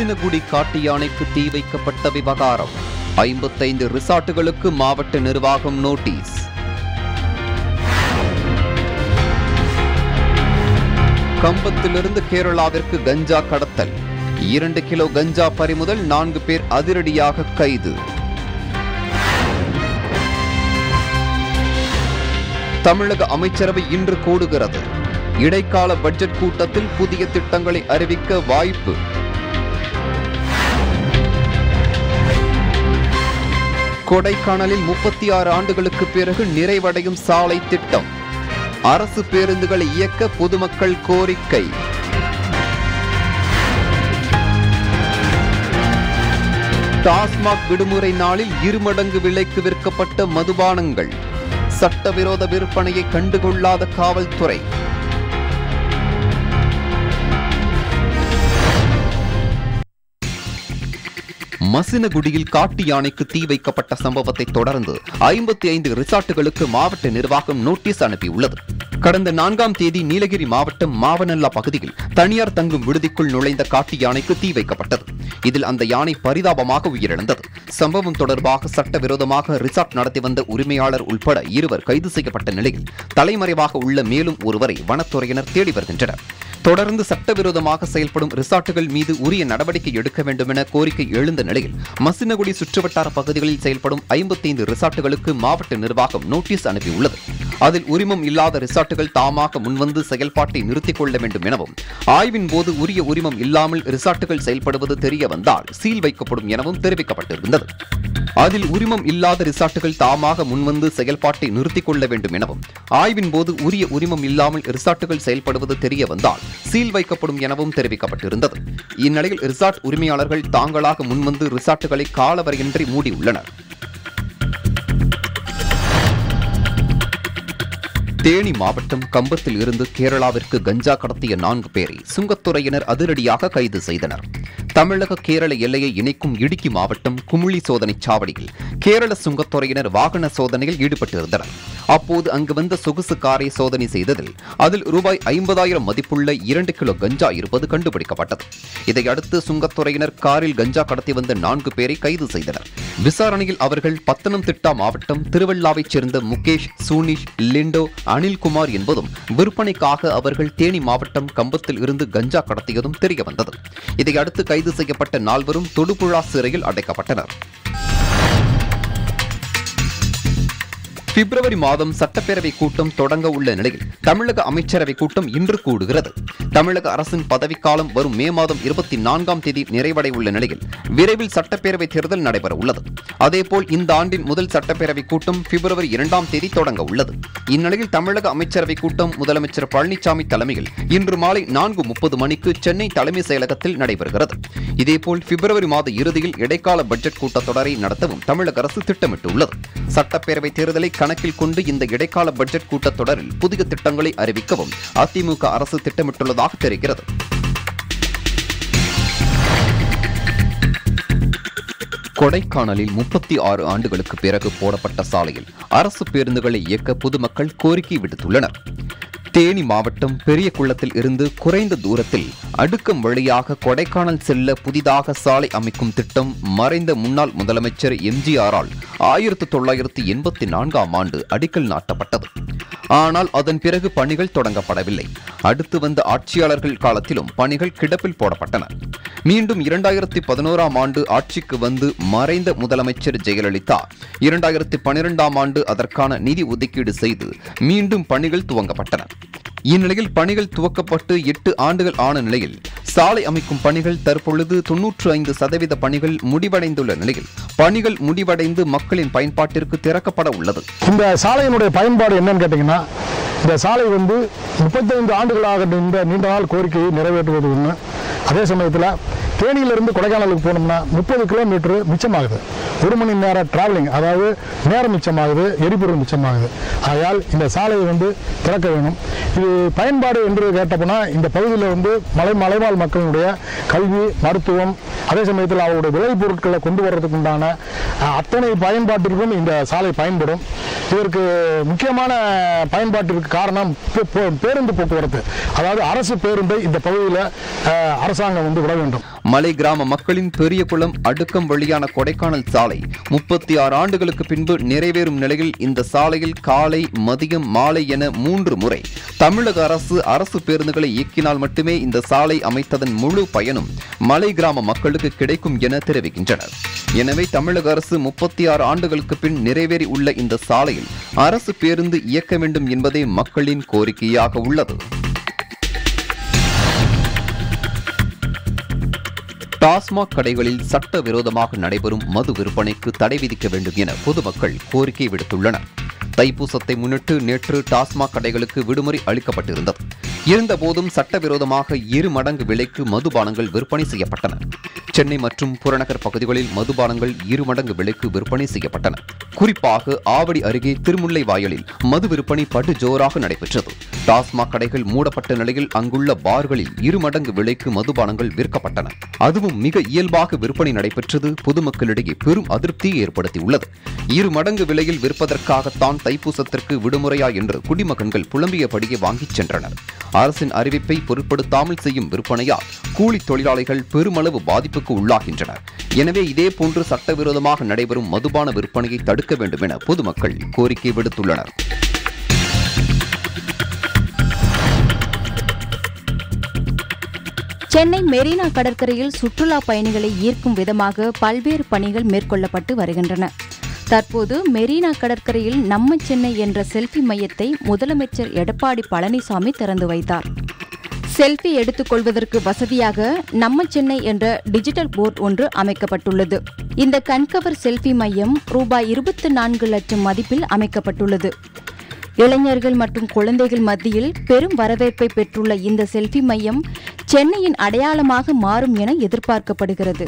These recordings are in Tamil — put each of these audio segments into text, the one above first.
மசினகுடி காட்டு யானைக்கு தீ வைக்கப்பட்ட விவகாரம் ஐம்பத்தைந்து ரிசார்ட்டுகளுக்கு மாவட்ட நிர்வாகம் நோட்டீஸ் கம்பத்திலிருந்து கேரளாவிற்கு கஞ்சா கடத்தல் இரண்டு கிலோ கஞ்சா பறிமுதல் நான்கு பேர் அதிரடியாக கைது தமிழக அமைச்சரவை இன்று கூடுகிறது இடைக்கால பட்ஜெட் கூட்டத்தில் புதிய திட்டங்களை அறிவிக்க வாய்ப்பு கொடைக்கானலில் முப்பத்தி ஆறு ஆண்டுகளுக்கு பிறகு நிறைவடையும் சாலை திட்டம் அரசு பேருந்துகளை இயக்க பொதுமக்கள் கோரிக்கை டாஸ்மாக் விடுமுறை நாளில் இருமடங்கு விலைக்கு விற்கப்பட்ட மதுபானங்கள் சட்டவிரோத விற்பனையை கண்டுகொள்ளாத காவல்துறை மசினகுடியில் காட்டு யானைக்கு தீ வைக்கப்பட்ட சம்பவத்தை தொடர்ந்து ஐம்பத்தி ஐந்து ரிசார்ட்டுகளுக்கு மாவட்ட நிர்வாகம் நோட்டீஸ் அனுப்பியுள்ளது கடந்த நான்காம் தேதி நீலகிரி மாவட்டம் மாவனல்லா பகுதியில் தனியார் தங்கும் விடுதிக்குள் நுழைந்த காட்டு யானைக்கு தீ வைக்கப்பட்டது இதில் அந்த யானை பரிதாபமாக உயிரிழந்தது சம்பவம் தொடர்பாக சட்டவிரோதமாக ரிசார்ட் நடத்தி வந்த உரிமையாளர் உள்பட இருவர் கைது செய்யப்பட்ட நிலையில் தலைமறைவாக உள்ள மேலும் ஒருவரை வனத்துறையினர் தேடி வருகின்றனர் தொடர்ந்து சட்டவிரோதமாக செயல்படும் ரிசார்ட்டுகள் மீது உரிய நடவடிக்கை எடுக்க வேண்டும் என கோரிக்கை எழுந்த நிலையில் மசினகுடி சுற்றுவட்டார பகுதிகளில் செயல்படும் ஐம்பத்தைந்து ரிசார்ட்டுகளுக்கு மாவட்ட நிர்வாகம் நோட்டீஸ் அனுப்பியுள்ளது அதில் உரிமம் இல்லாத ரிசார்ட்டுகள் தாமாக முன்வந்து செயல்பாட்டை நிறுத்திக் கொள்ள வேண்டும் எனவும் ஆய்வின் போது உரிய உரிமம் இல்லாமல் ரிசார்ட்டுகள் செயல்படுவது தெரிய வந்தால் சீல் வைக்கப்படும் எனவும் தெரிவிக்கப்பட்டிருந்தது அதில் உரிமம் இல்லாத ரிசார்ட்டுகள் தாமாக முன்வந்து செயல்பாட்டை நிறுத்திக் கொள்ள வேண்டும் எனவும் ஆய்வின் போது உரிய உரிமம் இல்லாமல் ரிசார்ட்டுகள் செயல்படுவது தெரிய வந்தால் சீல் வைக்கப்படும் எனவும் தெரிவிக்கப்பட்டிருந்தது இந்நிலையில் ரிசார்ட் உரிமையாளர்கள் தாங்களாக முன்வந்து ரிசார்ட்டுகளை காலவரையின்றி மூடியுள்ளனர் தேனி மாவட்டம் கம்பத்தில் இருந்து கேரளாவிற்கு கஞ்சா கடத்திய நான்கு பேரை சுங்கத்துறையினர் அதிரடியாக கைது செய்தனர் தமிழக கேரள எல்லையை இணைக்கும் இடுக்கி மாவட்டம் குமுளி சோதனை சாவடியில் கேரள சுங்கத்துறையினர் வாகன சோதனையில் ஈடுபட்டிருந்தனர் அப்போது அங்கு வந்த சொகுசு காரை சோதனை செய்ததில் அதில் ரூபாய் ஐம்பதாயிரம் மதிப்புள்ள இரண்டு கிலோ கஞ்சா இருப்பது கண்டுபிடிக்கப்பட்டது இதையடுத்து சுங்கத்துறையினர் காரில் கஞ்சா கடத்தி வந்த நான்கு பேரை கைது செய்தனர் விசாரணையில் அவர்கள் பத்தனம்திட்டா மாவட்டம் திருவள்ளாவைச் சேர்ந்த முகேஷ் சூனிஷ் லிண்டோ அனில்குமார் என்பதும் விற்பனைக்காக அவர்கள் தேனி மாவட்டம் கம்பத்தில் இருந்து கஞ்சா கடத்தியதும் தெரியவந்தது இதையடுத்து கைது செய்யப்பட்ட நால்வரும் தொடுபுழா சிறையில் அடைக்கப்பட்டனர் பிப்ரவரி மாதம் சட்டப்பேரவை கூட்டம் தொடங்க உள்ள நிலையில் தமிழக அமைச்சரவை கூட்டம் இன்று கூடுகிறது தமிழக அரசின் பதவிக்காலம் வரும் மே மாதம் இருபத்தி நான்காம் தேதி நிறைவடை உள்ள நிலையில் விரைவில் சட்டப்பேரவை தேர்தல் நடைபெற உள்ளது அதேபோல் இந்த ஆண்டின் முதல் சட்டப்பேரவை கூட்டம் பிப்ரவரி இரண்டாம் தேதி தொடங்க உள்ளது இந்நிலையில் தமிழக அமைச்சரவை கூட்டம் முதலமைச்சர் பழனிசாமி தலைமையில் இன்று மாலை நான்கு முப்பது மணிக்கு சென்னை தலைமை செயலகத்தில் நடைபெறுகிறது இதேபோல் பிப்ரவரி மாத இறுதியில் இடைக்கால பட்ஜெட் கூட்டத்தொடரை நடத்தவும் தமிழக அரசு திட்டமிட்டுள்ளது சட்டப்பேரவை தேர்தலை கணக்கில் கொண்டு இந்த இடைக்கால பட்ஜெட் கூட்டத்தொடரில் புதிய திட்டங்களை அறிவிக்கவும் அதிமுக அரசு திட்டமிட்டுள்ளதாக தெரிகிறது கொடைக்கானலில் முப்பத்தி ஆறு ஆண்டுகளுக்கு பிறகு போடப்பட்ட சாலையில் அரசு பேருந்துகளை இயக்க பொதுமக்கள் கோரிக்கை விடுத்துள்ளனர் தேனி மாவட்டம் பெரிய குளத்தில் இருந்து குறைந்த தூரத்தில் அடுக்கம் வழியாக கொடைக்கானல் செல்ல புதிதாக சாலை அமைக்கும் திட்டம் மறைந்த முன்னாள் முதலமைச்சர் எம்ஜிஆரால் ஆயிரத்து தொள்ளாயிரத்து எண்பத்தி நான்காம் ஆண்டு அடிக்கல் நாட்டப்பட்டது ஆனால் அதன் பிறகு பணிகள் தொடங்கப்படவில்லை அடுத்து வந்த ஆட்சியாளர்கள் காலத்திலும் பணிகள் கிடப்பில் போடப்பட்டன மீண்டும் இரண்டாயிரத்தி பதினோராம் ஆண்டு ஆட்சிக்கு வந்து மறைந்த முதலமைச்சர் ஜெயலலிதா இரண்டாயிரத்தி பனிரெண்டாம் ஆண்டு அதற்கான நிதி ஒதுக்கீடு செய்து மீண்டும் பணிகள் துவங்கப்பட்டன இந்நிலையில் பணிகள் துவக்கப்பட்டு எட்டு ஆண்டுகள் ஆன நிலையில் சாலை அமைக்கும் பணிகள் தற்பொழுது தொன்னூற்று ஐந்து சதவீத பணிகள் முடிவடைந்துள்ள நிலையில் பணிகள் முடிவடைந்து மக்களின் பயன்பாட்டிற்கு திறக்கப்பட உள்ளது இந்த சாலையினுடைய பயன்பாடு என்னன்னு கேட்டிங்கன்னா இந்த சாலை வந்து முப்பத்தைந்து ஆண்டுகளாக இந்த நீண்ட நாள் கோரிக்கையை நிறைவேற்றுவது ஒன்று அதே சமயத்தில் தேனியிலிருந்து கொடைக்கானலுக்கு போனோம்னா முப்பது கிலோமீட்டர் மிச்சமாகுது ஒரு மணி நேரம் டிராவலிங் அதாவது நேரம் மிச்சமாகுது எரிபொருள் மிச்சமாகுது ஆகையால் இந்த சாலையை வந்து திறக்க வேணும் இது பயன்பாடு என்று கேட்டப்போனா இந்த பகுதியில் வந்து மலை மலைவாழ் மக்களுடைய கல்வி மருத்துவம் அதே சமயத்தில் அவருடைய விளைபொருட்களை கொண்டு வர்றதுக்கு உண்டான அஹ், அத்தனை பயன்பாட்டிற்கும் இந்த சாலை பயன்படும் இதற்கு முக்கியமான பயன்பாட்டிற்கு காரணம் பே- பே- பேருந்து போக்குவரத்து அதாவது அரசு பேருந்தை இந்த பகுதியில் அஹ், அரசாங்கம் வந்து விட வேண்டும் மலை கிராம மக்களின் பெரிய குளம் அடுக்கம் வழியான கொடைக்கானல் சாலை முப்பத்தி ஆறு ஆண்டுகளுக்கு பின்பு நிறைவேறும் நிலையில் இந்த சாலையில் காலை மதியம் மாலை என மூன்று முறை தமிழக அரசு அரசு பேருந்துகளை இயக்கினால் மட்டுமே இந்த சாலை அமைத்ததன் முழு பயனும் மலை கிராம மக்களுக்கு கிடைக்கும் என தெரிவிக்கின்றனர் எனவே தமிழக அரசு முப்பத்தி ஆறு ஆண்டுகளுக்கு பின் நிறைவேறி உள்ள இந்த சாலையில் அரசு பேருந்து இயக்க வேண்டும் என்பதே மக்களின் கோரிக்கையாக உள்ளது டாஸ்மாக் கடைகளில் சட்டவிரோதமாக நடைபெறும் மது விற்பனைக்கு தடை விதிக்க வேண்டும் என பொதுமக்கள் கோரிக்கை விடுத்துள்ளனர் தைப்பூசத்தை முன்னிட்டு நேற்று டாஸ்மாக் கடைகளுக்கு விடுமுறை அளிக்கப்பட்டிருந்தது இருந்தபோதும் சட்டவிரோதமாக இரு மடங்கு விலைக்கு மதுபானங்கள் விற்பனை செய்யப்பட்டன சென்னை மற்றும் புறநகர் பகுதிகளில் மதுபானங்கள் இரு மடங்கு விலைக்கு விற்பனை செய்யப்பட்டன குறிப்பாக ஆவடி அருகே திருமுல்லை வாயலில் மது விற்பனை படு ஜோராக நடைபெற்றது டாஸ்மாக் கடைகள் மூடப்பட்ட நிலையில் அங்குள்ள பார்களில் இரு மடங்கு விலைக்கு மதுபானங்கள் விற்கப்பட்டன அதுவும் மிக இயல்பாக விற்பனை நடைபெற்றது பொதுமக்களிடையே பெரும் அதிருப்தியை ஏற்படுத்தியுள்ளது இரு மடங்கு விலையில் விற்பதற்காகத்தான் தைப்பூசத்திற்கு விடுமுறையா என்று குடிமகன்கள் புலம்பியபடியே வாங்கிச் சென்றனர் அரசின் அறிவிப்பை பொருட்படுத்தாமல் செய்யும் விற்பனையால் கூலி தொழிலாளிகள் பெருமளவு பாதிப்புக்கு உள்ளாகின்றனர் எனவே இதேபோன்று சட்டவிரோதமாக நடைபெறும் மதுபான விற்பனையை தடுக்க வேண்டும் என பொதுமக்கள் கோரிக்கை விடுத்துள்ளனர் சென்னை மெரினா கடற்கரையில் சுற்றுலா பயணிகளை ஈர்க்கும் விதமாக பல்வேறு பணிகள் மேற்கொள்ளப்பட்டு வருகின்றன தற்போது மெரினா கடற்கரையில் நம்ம சென்னை என்ற செல்ஃபி மையத்தை முதலமைச்சர் எடப்பாடி பழனிசாமி திறந்து வைத்தார் செல்ஃபி எடுத்துக்கொள்வதற்கு வசதியாக நம்ம சென்னை என்ற டிஜிட்டல் போர்டு ஒன்று அமைக்கப்பட்டுள்ளது இந்த கண்கவர் செல்ஃபி மையம் ரூபாய் இருபத்தி நான்கு லட்சம் மதிப்பில் அமைக்கப்பட்டுள்ளது இளைஞர்கள் மற்றும் குழந்தைகள் மத்தியில் பெரும் வரவேற்பை பெற்றுள்ள இந்த செல்ஃபி மையம் சென்னையின் அடையாளமாக மாறும் என எதிர்பார்க்கப்படுகிறது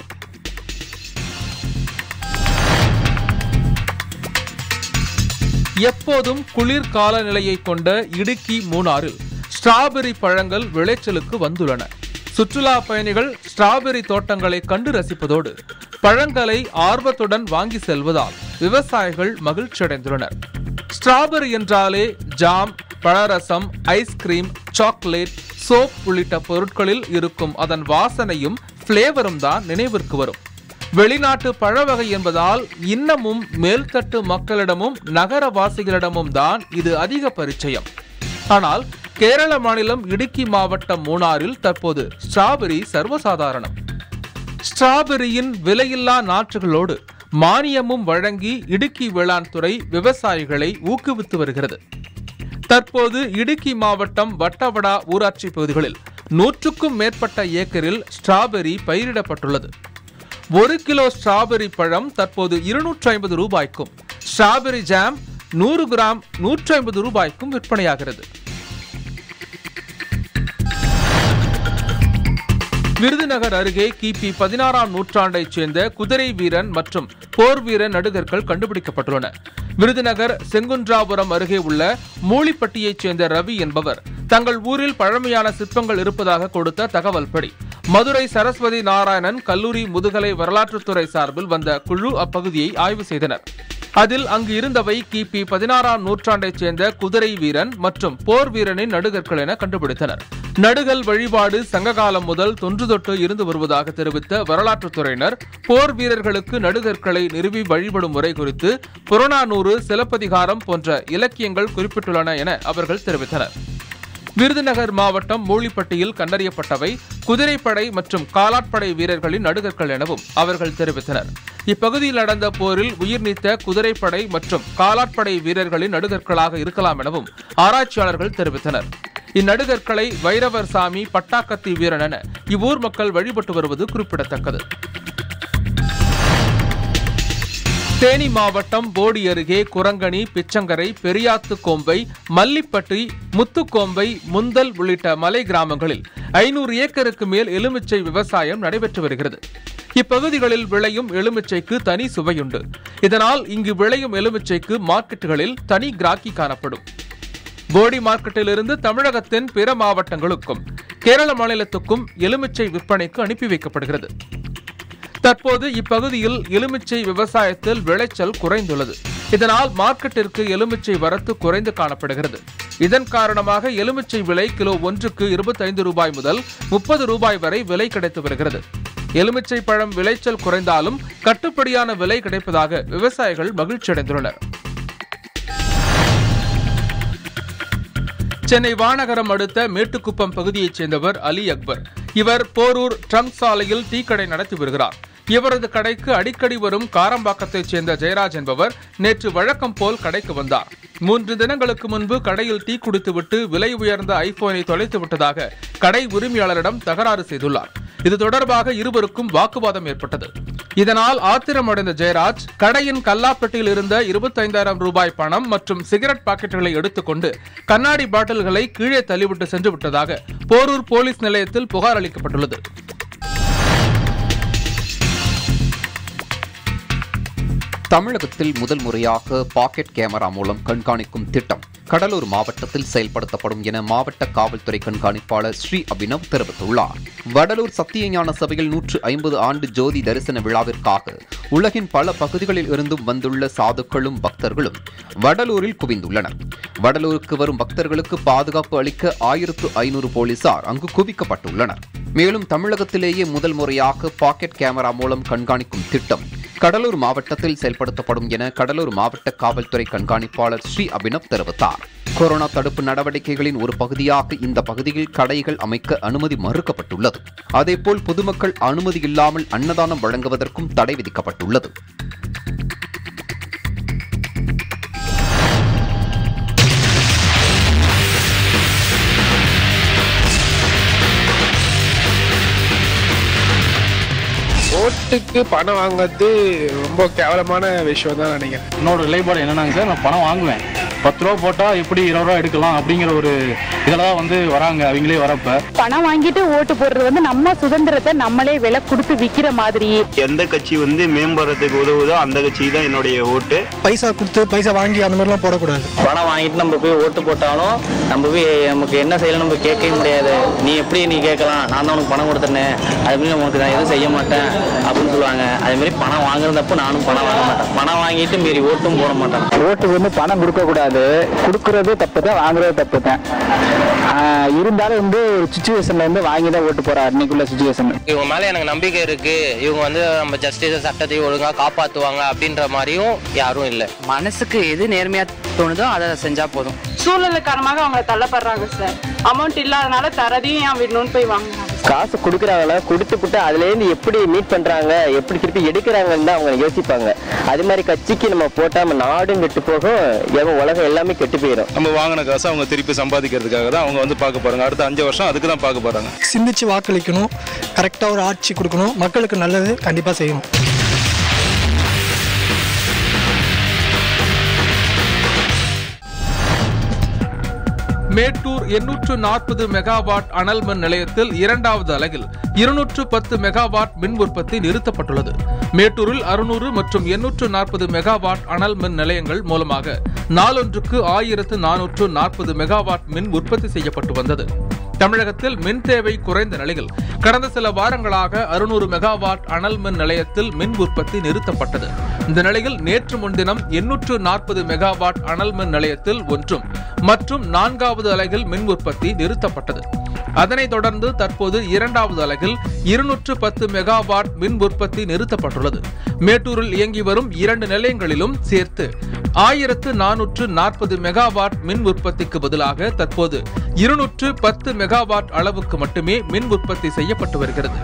எப்போதும் குளிர் காலநிலையை கொண்ட இடுக்கி மூணாறில் ஸ்ட்ராபெரி பழங்கள் விளைச்சலுக்கு வந்துள்ளன சுற்றுலா பயணிகள் ஸ்ட்ராபெரி தோட்டங்களை கண்டு ரசிப்பதோடு பழங்களை ஆர்வத்துடன் வாங்கி செல்வதால் விவசாயிகள் மகிழ்ச்சியடைந்துள்ளனர் ஸ்ட்ராபெரி என்றாலே ஜாம் பழரசம் ஐஸ்கிரீம் சாக்லேட் சோப் உள்ளிட்ட பொருட்களில் இருக்கும் அதன் வாசனையும் ஃப்ளேவரும் தான் நினைவிற்கு வரும் வெளிநாட்டு பழவகை என்பதால் இன்னமும் மேல்தட்டு மக்களிடமும் நகரவாசிகளிடமும் தான் இது அதிக பரிச்சயம் ஆனால் கேரள மாநிலம் இடுக்கி மாவட்டம் மூணாறில் தற்போது ஸ்ட்ராபெரி சர்வசாதாரணம் ஸ்ட்ராபெரியின் விலையில்லா நாற்றுகளோடு மானியமும் வழங்கி இடுக்கி வேளாண் துறை விவசாயிகளை ஊக்குவித்து வருகிறது தற்போது இடுக்கி மாவட்டம் வட்டவடா ஊராட்சி பகுதிகளில் நூற்றுக்கும் மேற்பட்ட ஏக்கரில் ஸ்ட்ராபெரி பயிரிடப்பட்டுள்ளது ஒரு கிலோ ஸ்ட்ராபெரி பழம் தற்போது இருநூற்றி ஐம்பது ரூபாய்க்கும் ஸ்ட்ராபெரி ஜாம் நூறு கிராம் நூற்றி ஐம்பது ரூபாய்க்கும் விற்பனையாகிறது விருதுநகர் அருகே கிபி பதினாறாம் நூற்றாண்டைச் சேர்ந்த குதிரை வீரன் மற்றும் போர் வீரன் நடுகர்கள் கண்டுபிடிக்கப்பட்டுள்ளன விருதுநகர் செங்குன்றாபுரம் அருகே உள்ள மூலிப்பட்டியைச் சேர்ந்த ரவி என்பவர் தங்கள் ஊரில் பழமையான சிற்பங்கள் இருப்பதாக கொடுத்த தகவல் படி மதுரை சரஸ்வதி நாராயணன் கல்லூரி முதுகலை வரலாற்றுத்துறை சார்பில் வந்த குழு அப்பகுதியை ஆய்வு செய்தனர் அதில் அங்கு இருந்தவை கிபி பதினாறாம் நூற்றாண்டைச் சேர்ந்த குதிரை வீரன் மற்றும் போர் வீரனின் நடுகர்கள் என கண்டுபிடித்தனர் நடுகல் வழிபாடு சங்ககாலம் முதல் தொன்று தொட்டு இருந்து வருவதாக தெரிவித்த வரலாற்றுத்துறையினர் போர் வீரர்களுக்கு நடுகற்களை நிறுவி வழிபடும் முறை குறித்து புறநானூறு சிலப்பதிகாரம் போன்ற இலக்கியங்கள் குறிப்பிட்டுள்ளன என அவர்கள் தெரிவித்தனர் விருதுநகர் மாவட்டம் மூலிப்பட்டியில் கண்டறியப்பட்டவை குதிரைப்படை மற்றும் காலாட்படை வீரர்களின் நடுகர்கள் எனவும் அவர்கள் தெரிவித்தனர் இப்பகுதியில் நடந்த போரில் உயிர் நீத்த குதிரைப்படை மற்றும் காலாட்படை வீரர்களின் நடுகர்களாக இருக்கலாம் எனவும் ஆராய்ச்சியாளர்கள் தெரிவித்தனர் இந்நடுகற்களை வைரவர் சாமி பட்டாக்கத்தி வீரன் என இவ்வூர் மக்கள் வழிபட்டு வருவது குறிப்பிடத்தக்கது தேனி மாவட்டம் போடி அருகே குரங்கணி பிச்சங்கரை பெரியாத்து கோம்பை மல்லிப்பட்டி முத்துக்கோம்பை முந்தல் உள்ளிட்ட மலை கிராமங்களில் ஐநூறு ஏக்கருக்கு மேல் எலுமிச்சை விவசாயம் நடைபெற்று வருகிறது இப்பகுதிகளில் விளையும் எலுமிச்சைக்கு தனி சுவையுண்டு இதனால் இங்கு விளையும் எலுமிச்சைக்கு மார்க்கெட்டுகளில் தனி கிராக்கி காணப்படும் போடி மார்க்கெட்டிலிருந்து தமிழகத்தின் பிற மாவட்டங்களுக்கும் கேரள மாநிலத்துக்கும் எலுமிச்சை விற்பனைக்கு அனுப்பி வைக்கப்படுகிறது தற்போது இப்பகுதியில் எலுமிச்சை விவசாயத்தில் விளைச்சல் குறைந்துள்ளது இதனால் மார்க்கெட்டிற்கு எலுமிச்சை வரத்து குறைந்து காணப்படுகிறது இதன் காரணமாக எலுமிச்சை விலை கிலோ ஒன்றுக்கு இருபத்தைந்து ரூபாய் முதல் முப்பது ரூபாய் வரை விலை கிடைத்து வருகிறது எலுமிச்சை பழம் விளைச்சல் குறைந்தாலும் கட்டுப்படியான விலை கிடைப்பதாக விவசாயிகள் மகிழ்ச்சியடைந்துள்ளனர் சென்னை வானகரம் அடுத்த மேட்டுக்குப்பம் பகுதியைச் சேர்ந்தவர் அலி அக்பர் இவர் போரூர் ட்ரங்க் சாலையில் டீக்கடை நடத்தி வருகிறார் இவரது கடைக்கு அடிக்கடி வரும் காரம்பாக்கத்தைச் சேர்ந்த ஜெயராஜ் என்பவர் நேற்று வழக்கம் போல் கடைக்கு வந்தார் மூன்று தினங்களுக்கு முன்பு கடையில் டீ குடித்துவிட்டு விலை உயர்ந்த ஐபோனை தொலைத்து விட்டதாக கடை உரிமையாளரிடம் தகராறு செய்துள்ளார் இது தொடர்பாக இருவருக்கும் வாக்குவாதம் ஏற்பட்டது இதனால் ஆத்திரமடைந்த ஜெயராஜ் கடையின் கல்லாப்பெட்டியில் இருந்த இருபத்தைந்தாயிரம் ரூபாய் பணம் மற்றும் சிகரெட் பாக்கெட்டுகளை எடுத்துக்கொண்டு கண்ணாடி பாட்டில்களை கீழே தள்ளிவிட்டு சென்று விட்டதாக போரூர் போலீஸ் நிலையத்தில் புகார் அளிக்கப்பட்டுள்ளது தமிழகத்தில் முதல் முறையாக பாக்கெட் கேமரா மூலம் கண்காணிக்கும் திட்டம் கடலூர் மாவட்டத்தில் செயல்படுத்தப்படும் என மாவட்ட காவல்துறை கண்காணிப்பாளர் ஸ்ரீ அபினவ் தெரிவித்துள்ளார் வடலூர் சத்தியஞான சபையில் நூற்று ஐம்பது ஆண்டு ஜோதி தரிசன விழாவிற்காக உலகின் பல பகுதிகளில் இருந்தும் வந்துள்ள சாதுக்களும் பக்தர்களும் வடலூரில் குவிந்துள்ளனர் வடலூருக்கு வரும் பக்தர்களுக்கு பாதுகாப்பு அளிக்க ஆயிரத்து ஐநூறு போலீசார் அங்கு குவிக்கப்பட்டுள்ளனர் மேலும் தமிழகத்திலேயே முதல் முறையாக பாக்கெட் கேமரா மூலம் கண்காணிக்கும் திட்டம் கடலூர் மாவட்டத்தில் செயல்படுத்தப்படும் என கடலூர் மாவட்ட காவல்துறை கண்காணிப்பாளர் ஸ்ரீ அபினவ் தெரிவித்தார் கொரோனா தடுப்பு நடவடிக்கைகளின் ஒரு பகுதியாக இந்த பகுதியில் கடைகள் அமைக்க அனுமதி மறுக்கப்பட்டுள்ளது அதேபோல் பொதுமக்கள் அனுமதி இல்லாமல் அன்னதானம் வழங்குவதற்கும் தடை விதிக்கப்பட்டுள்ளது ஓட்டுக்கு பணம் வாங்குறது ரொம்ப கேவலமான விஷயம் தான் நினைக்கிறேன் என்னோட நிலைப்பாடு என்னன்னாங்க சார் நான் பணம் வாங்குவேன் பத்து ரூபா போட்டால் எப்படி இருபது ரூபா எடுக்கலாம் அப்படிங்கிற ஒரு இதில் தான் வந்து வராங்க அவங்களே வரப்ப பணம் வாங்கிட்டு ஓட்டு போடுறது வந்து நம்ம சுதந்திரத்தை நம்மளே விலை கொடுத்து விக்கிற மாதிரி எந்த கட்சி வந்து மேம்படுறதுக்கு உதவுதோ அந்த கட்சி தான் என்னுடைய ஓட்டு பைசா கொடுத்து பைசா வாங்கி அந்த மாதிரிலாம் போடக்கூடாது பணம் வாங்கிட்டு நம்ம போய் ஓட்டு போட்டாலும் நம்ம போய் நமக்கு என்ன செய்யலாம் நம்ம கேட்கவே முடியாது நீ எப்படி நீ கேட்கலாம் நான் தான் உனக்கு பணம் கொடுத்துருனேன் அது மாதிரி உனக்கு நான் எதுவும் செய்ய மாட்டேன் அப்படின்னு சொல்லுவாங்க அதே மாதிரி பணம் வாங்குறதப்போ நானும் பணம் வாங்க மாட்டேன் பணம் வாங்கிட்டு மீறி ஓட்டும் போட மாட்டேன் ஓட்டுக்கு வந்து பணம் கொடுக்க கூடாது கொடுக்கறது தப்பு தான் வாங்குறது தப்பு தான் ஆஹ் இருந்தாலும் வந்து ஒரு சுச்சுவேஷன்ல இருந்து வாங்கி தான் ஓட்டு போறாரு இன்னைக்குள்ள சுச்சுவேஷன் இவங்க மேல எனக்கு நம்பிக்கை இருக்கு இவங்க வந்து நம்ம ஜஸ்டிஸ் சட்டத்தை ஒழுங்கா காப்பாத்துவாங்க அப்படின்ற மாதிரியும் யாரும் இல்லை மனசுக்கு எது நேர்மையா தோணுதோ அதை செஞ்சா போதும் சூழ்நிலை காரணமாக அவங்க தள்ளப்படுறாங்க சார் அமௌண்ட் இல்லாதனால தரதையும் ஏன் விடணும்னு போய் வாங்குறாங்க காசு கொடுக்குறாங்களா கொடுத்து விட்டு அதுல இருந்து எப்படி மீட் பண்றாங்க எப்படி திருப்பி எடுக்கிறாங்கன்னு தான் அவங்க யோசிப்பாங்க அது மாதிரி கட்சிக்கு நம்ம போட்டா நம்ம நாடும் கெட்டு போகும் எவன் உலகம் எல்லாமே கெட்டு போயிடும் நம்ம வாங்கின காசை அவங்க திருப்பி சம்பாதிக்கிறதுக்காக தான் அவங்க வந்து பார்க்க போறாங்க அடுத்த அஞ்சு வருஷம் அதுக்கு தான் பார்க்க போறாங்க சிந்திச்சு வாக்களிக்கணும் கரெக்டாக ஒரு ஆட்சி கொடுக்கணும் மக்களுக்கு நல்லது கண்டிப்பாக செய்யணும் மேட்டூர் எண்ணூற்று நாற்பது மெகாவாட் அனல் மின் நிலையத்தில் இரண்டாவது அலகில் இருநூற்று பத்து மெகாவாட் மின் உற்பத்தி நிறுத்தப்பட்டுள்ளது மேட்டூரில் அறுநூறு மற்றும் எண்ணூற்று நாற்பது மெகாவாட் அனல் மின் நிலையங்கள் மூலமாக நாளொன்றுக்கு ஆயிரத்து நானூற்று நாற்பது மெகாவாட் மின் உற்பத்தி செய்யப்பட்டு வந்தது தமிழகத்தில் மின் தேவை குறைந்த நிலையில் கடந்த சில வாரங்களாக அறுநூறு மெகாவாட் அனல் மின் நிலையத்தில் மின் உற்பத்தி நிறுத்தப்பட்டது இந்த நிலையில் நேற்று முன்தினம் எண்ணூற்று நாற்பது மெகாவாட் அனல் மின் நிலையத்தில் ஒன்றும் மற்றும் நான்காவது அலகில் மின் உற்பத்தி நிறுத்தப்பட்டது அதனைத் தொடர்ந்து தற்போது இரண்டாவது அலகில் இருநூற்று பத்து மெகாவாட் மின் உற்பத்தி நிறுத்தப்பட்டுள்ளது மேட்டூரில் இயங்கி வரும் இரண்டு நிலையங்களிலும் சேர்த்து ஆயிரத்து நானூற்று நாற்பது மெகாவாட் மின் உற்பத்திக்கு பதிலாக தற்போது இருநூற்று பத்து மெகாவாட் அளவுக்கு மட்டுமே மின் உற்பத்தி செய்யப்பட்டு வருகிறது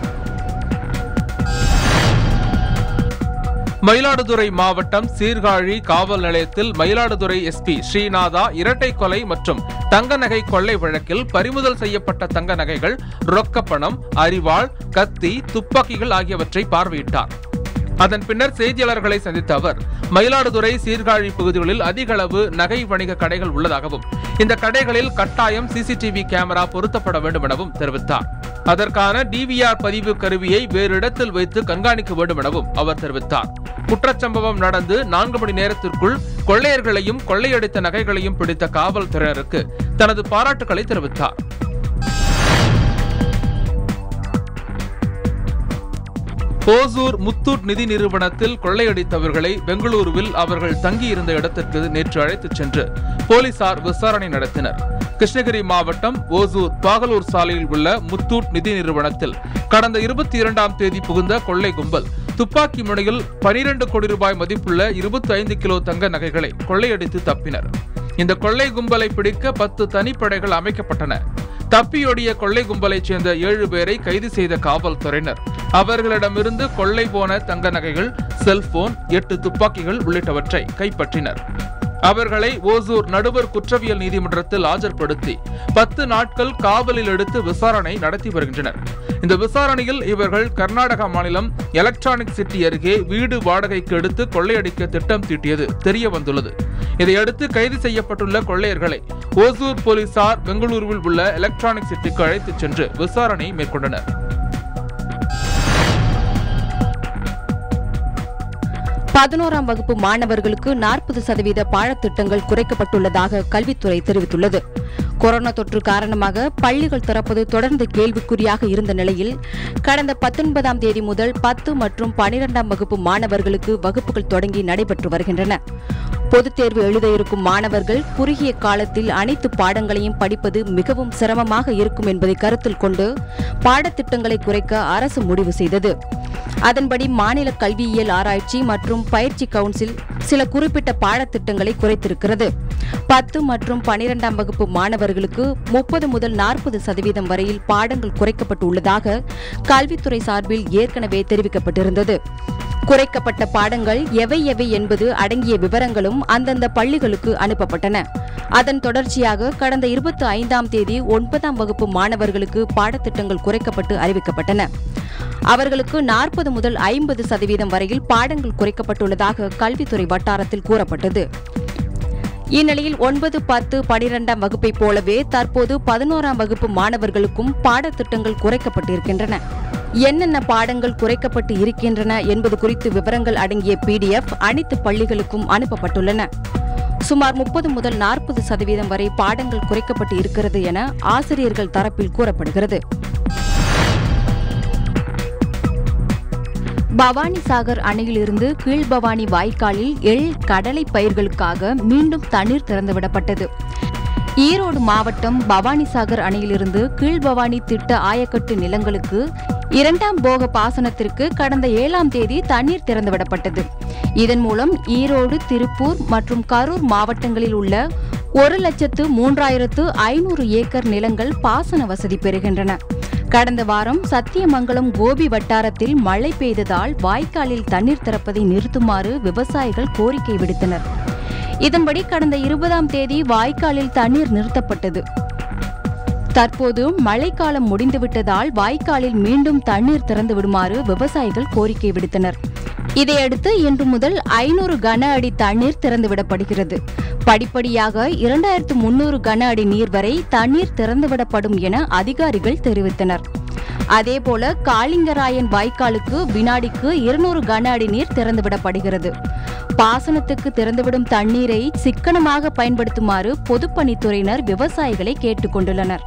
மயிலாடுதுறை மாவட்டம் சீர்காழி காவல் நிலையத்தில் மயிலாடுதுறை எஸ்பி ஸ்ரீநாதா இரட்டை கொலை மற்றும் தங்க நகை கொள்ளை வழக்கில் பறிமுதல் செய்யப்பட்ட தங்க நகைகள் ரொக்கப்பணம் அரிவாள் கத்தி துப்பாக்கிகள் ஆகியவற்றை பார்வையிட்டார் அதன் பின்னர் செய்தியாளர்களை சந்தித்த அவர் மயிலாடுதுறை சீர்காழி பகுதிகளில் அதிக அளவு நகை வணிக கடைகள் உள்ளதாகவும் இந்த கடைகளில் கட்டாயம் சிசிடிவி கேமரா பொருத்தப்பட வேண்டும் எனவும் தெரிவித்தார் அதற்கான டிவிஆர் பதிவு கருவியை வேறு இடத்தில் வைத்து கண்காணிக்க வேண்டும் எனவும் அவர் தெரிவித்தார் குற்றச்சம்பவம் நடந்து நான்கு மணி நேரத்திற்குள் கொள்ளையர்களையும் கொள்ளையடித்த நகைகளையும் பிடித்த காவல்துறையினருக்கு தனது பாராட்டுகளை தெரிவித்தார் ஓசூர் முத்தூட் நிதி நிறுவனத்தில் கொள்ளையடித்தவர்களை பெங்களூருவில் அவர்கள் தங்கியிருந்த இடத்திற்கு நேற்று அழைத்துச் சென்று போலீசார் விசாரணை நடத்தினர் கிருஷ்ணகிரி மாவட்டம் ஓசூர் பாகலூர் சாலையில் உள்ள முத்தூட் நிதி நிறுவனத்தில் கடந்த இருபத்தி இரண்டாம் தேதி புகுந்த கொள்ளை கும்பல் துப்பாக்கி முனையில் பனிரெண்டு கோடி ரூபாய் மதிப்புள்ள இருபத்தி ஐந்து கிலோ தங்க நகைகளை கொள்ளையடித்து தப்பினர் இந்த கொள்ளை கும்பலை பிடிக்க பத்து தனிப்படைகள் அமைக்கப்பட்டன தப்பியோடிய கொள்ளை கும்பலைச் சேர்ந்த ஏழு பேரை கைது செய்த காவல்துறையினர் அவர்களிடமிருந்து கொள்ளை போன தங்க நகைகள் செல்போன் எட்டு துப்பாக்கிகள் உள்ளிட்டவற்றை கைப்பற்றினர் அவர்களை ஓசூர் நடுவர் குற்றவியல் நீதிமன்றத்தில் ஆஜர்படுத்தி பத்து நாட்கள் காவலில் எடுத்து விசாரணை நடத்தி வருகின்றனர் இந்த விசாரணையில் இவர்கள் கர்நாடக மாநிலம் எலக்ட்ரானிக் சிட்டி அருகே வீடு வாடகைக்கு எடுத்து கொள்ளையடிக்க திட்டம் தீட்டியது தெரிய வந்துள்ளது இதையடுத்து கைது செய்யப்பட்டுள்ள கொள்ளையர்களை ஓசூர் போலீசார் பெங்களூருவில் உள்ள எலக்ட்ரானிக் சிட்டிக்கு அழைத்துச் சென்று விசாரணை மேற்கொண்டனர் பதினோராம் வகுப்பு மாணவர்களுக்கு நாற்பது சதவீத பாடத்திட்டங்கள் குறைக்கப்பட்டுள்ளதாக கல்வித்துறை தெரிவித்துள்ளது கொரோனா தொற்று காரணமாக பள்ளிகள் திறப்பது தொடர்ந்து கேள்விக்குறியாக இருந்த நிலையில் கடந்த பத்தொன்பதாம் தேதி முதல் பத்து மற்றும் பனிரெண்டாம் வகுப்பு மாணவர்களுக்கு வகுப்புகள் தொடங்கி நடைபெற்று வருகின்றன பொதுத் தேர்வு எழுத இருக்கும் மாணவர்கள் குறுகிய காலத்தில் அனைத்து பாடங்களையும் படிப்பது மிகவும் சிரமமாக இருக்கும் என்பதை கருத்தில் கொண்டு பாடத்திட்டங்களை குறைக்க அரசு முடிவு செய்தது அதன்படி மாநில கல்வியியல் ஆராய்ச்சி மற்றும் பயிற்சி கவுன்சில் சில குறிப்பிட்ட பாடத்திட்டங்களை குறைத்திருக்கிறது பத்து மற்றும் பனிரெண்டாம் வகுப்பு மாணவர்களுக்கு முப்பது முதல் நாற்பது சதவீதம் வரையில் பாடங்கள் குறைக்கப்பட்டு உள்ளதாக கல்வித்துறை சார்பில் ஏற்கனவே தெரிவிக்கப்பட்டிருந்தது குறைக்கப்பட்ட பாடங்கள் எவை எவை என்பது அடங்கிய விவரங்களும் அந்தந்த பள்ளிகளுக்கு அனுப்பப்பட்டன அதன் தொடர்ச்சியாக கடந்த இருபத்தி ஐந்தாம் தேதி ஒன்பதாம் வகுப்பு மாணவர்களுக்கு பாடத்திட்டங்கள் குறைக்கப்பட்டு அறிவிக்கப்பட்டன அவர்களுக்கு நாற்பது முதல் ஐம்பது சதவீதம் வரையில் பாடங்கள் குறைக்கப்பட்டுள்ளதாக கல்வித்துறை வட்டாரத்தில் கூறப்பட்டது இந்நிலையில் ஒன்பது பத்து பனிரெண்டாம் வகுப்பை போலவே தற்போது பதினோராம் வகுப்பு மாணவர்களுக்கும் பாடத்திட்டங்கள் குறைக்கப்பட்டிருக்கின்றன என்னென்ன பாடங்கள் குறைக்கப்பட்டு இருக்கின்றன என்பது குறித்து விவரங்கள் அடங்கிய பிடிஎஃப் அனைத்து பள்ளிகளுக்கும் அனுப்பப்பட்டுள்ளன சுமார் முப்பது முதல் நாற்பது சதவீதம் வரை பாடங்கள் குறைக்கப்பட்டு இருக்கிறது என ஆசிரியர்கள் தரப்பில் கூறப்படுகிறது பவானி சாகர் அணையிலிருந்து கீழ்பவானி வாய்க்காலில் எள் கடலை பயிர்களுக்காக மீண்டும் தண்ணீர் திறந்துவிடப்பட்டது ஈரோடு மாவட்டம் பவானிசாகர் அணையிலிருந்து கீழ்பவானி திட்ட ஆயக்கட்டு நிலங்களுக்கு இரண்டாம் போக பாசனத்திற்கு கடந்த ஏழாம் தேதி தண்ணீர் திறந்துவிடப்பட்டது இதன் மூலம் ஈரோடு திருப்பூர் மற்றும் கரூர் மாவட்டங்களில் உள்ள ஒரு லட்சத்து மூன்றாயிரத்து ஐநூறு ஏக்கர் நிலங்கள் பாசன வசதி பெறுகின்றன கடந்த வாரம் சத்தியமங்கலம் கோபி வட்டாரத்தில் மழை பெய்ததால் வாய்க்காலில் தண்ணீர் திறப்பதை நிறுத்துமாறு விவசாயிகள் கோரிக்கை விடுத்தனர் இதன்படி கடந்த இருபதாம் தேதி வாய்க்காலில் தண்ணீர் நிறுத்தப்பட்டது தற்போது மழைக்காலம் முடிந்துவிட்டதால் வாய்க்காலில் மீண்டும் தண்ணீர் திறந்து விடுமாறு விவசாயிகள் கோரிக்கை விடுத்தனர் இதையடுத்து இன்று முதல் ஐநூறு கன அடி தண்ணீர் திறந்துவிடப்படுகிறது படிப்படியாக இரண்டாயிரத்து முன்னூறு கன அடி நீர் வரை தண்ணீர் திறந்துவிடப்படும் என அதிகாரிகள் தெரிவித்தனர் அதேபோல காளிங்கராயன் வாய்க்காலுக்கு வினாடிக்கு இருநூறு கன அடி நீர் திறந்துவிடப்படுகிறது பாசனத்துக்கு திறந்துவிடும் தண்ணீரை சிக்கனமாக பயன்படுத்துமாறு பொதுப்பணித்துறையினர் விவசாயிகளை கேட்டுக்கொண்டுள்ளனர்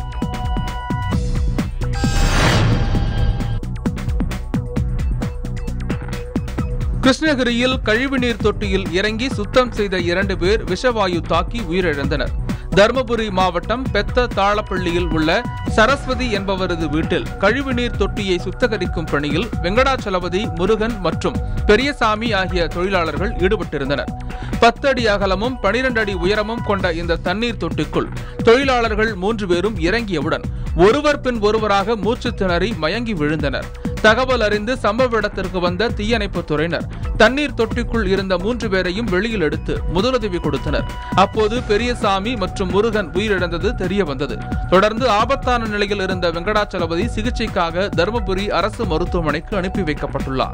கிருஷ்ணகிரியில் கழிவுநீர் தொட்டியில் இறங்கி சுத்தம் செய்த இரண்டு பேர் விஷவாயு தாக்கி உயிரிழந்தனர் தருமபுரி மாவட்டம் பெத்த தாளப்பள்ளியில் உள்ள சரஸ்வதி என்பவரது வீட்டில் கழிவுநீர் தொட்டியை சுத்தகரிக்கும் பணியில் வெங்கடாச்சலபதி முருகன் மற்றும் பெரியசாமி ஆகிய தொழிலாளர்கள் ஈடுபட்டிருந்தனர் பத்து அடி அகலமும் பனிரெண்டு அடி உயரமும் கொண்ட இந்த தண்ணீர் தொட்டிக்குள் தொழிலாளர்கள் மூன்று பேரும் இறங்கியவுடன் ஒருவர் பின் ஒருவராக மூச்சு திணறி மயங்கி விழுந்தனர் தகவல் அறிந்து சம்பவ இடத்திற்கு வந்த தீயணைப்பு துறையினர் தண்ணீர் தொட்டிக்குள் இருந்த மூன்று பேரையும் வெளியில் எடுத்து முதலுதவி கொடுத்தனர் அப்போது பெரியசாமி மற்றும் முருகன் உயிரிழந்தது தெரிய வந்தது தொடர்ந்து ஆபத்தான நிலையில் இருந்த வெங்கடாச்சலபதி சிகிச்சைக்காக தருமபுரி அரசு மருத்துவமனைக்கு அனுப்பி வைக்கப்பட்டுள்ளார்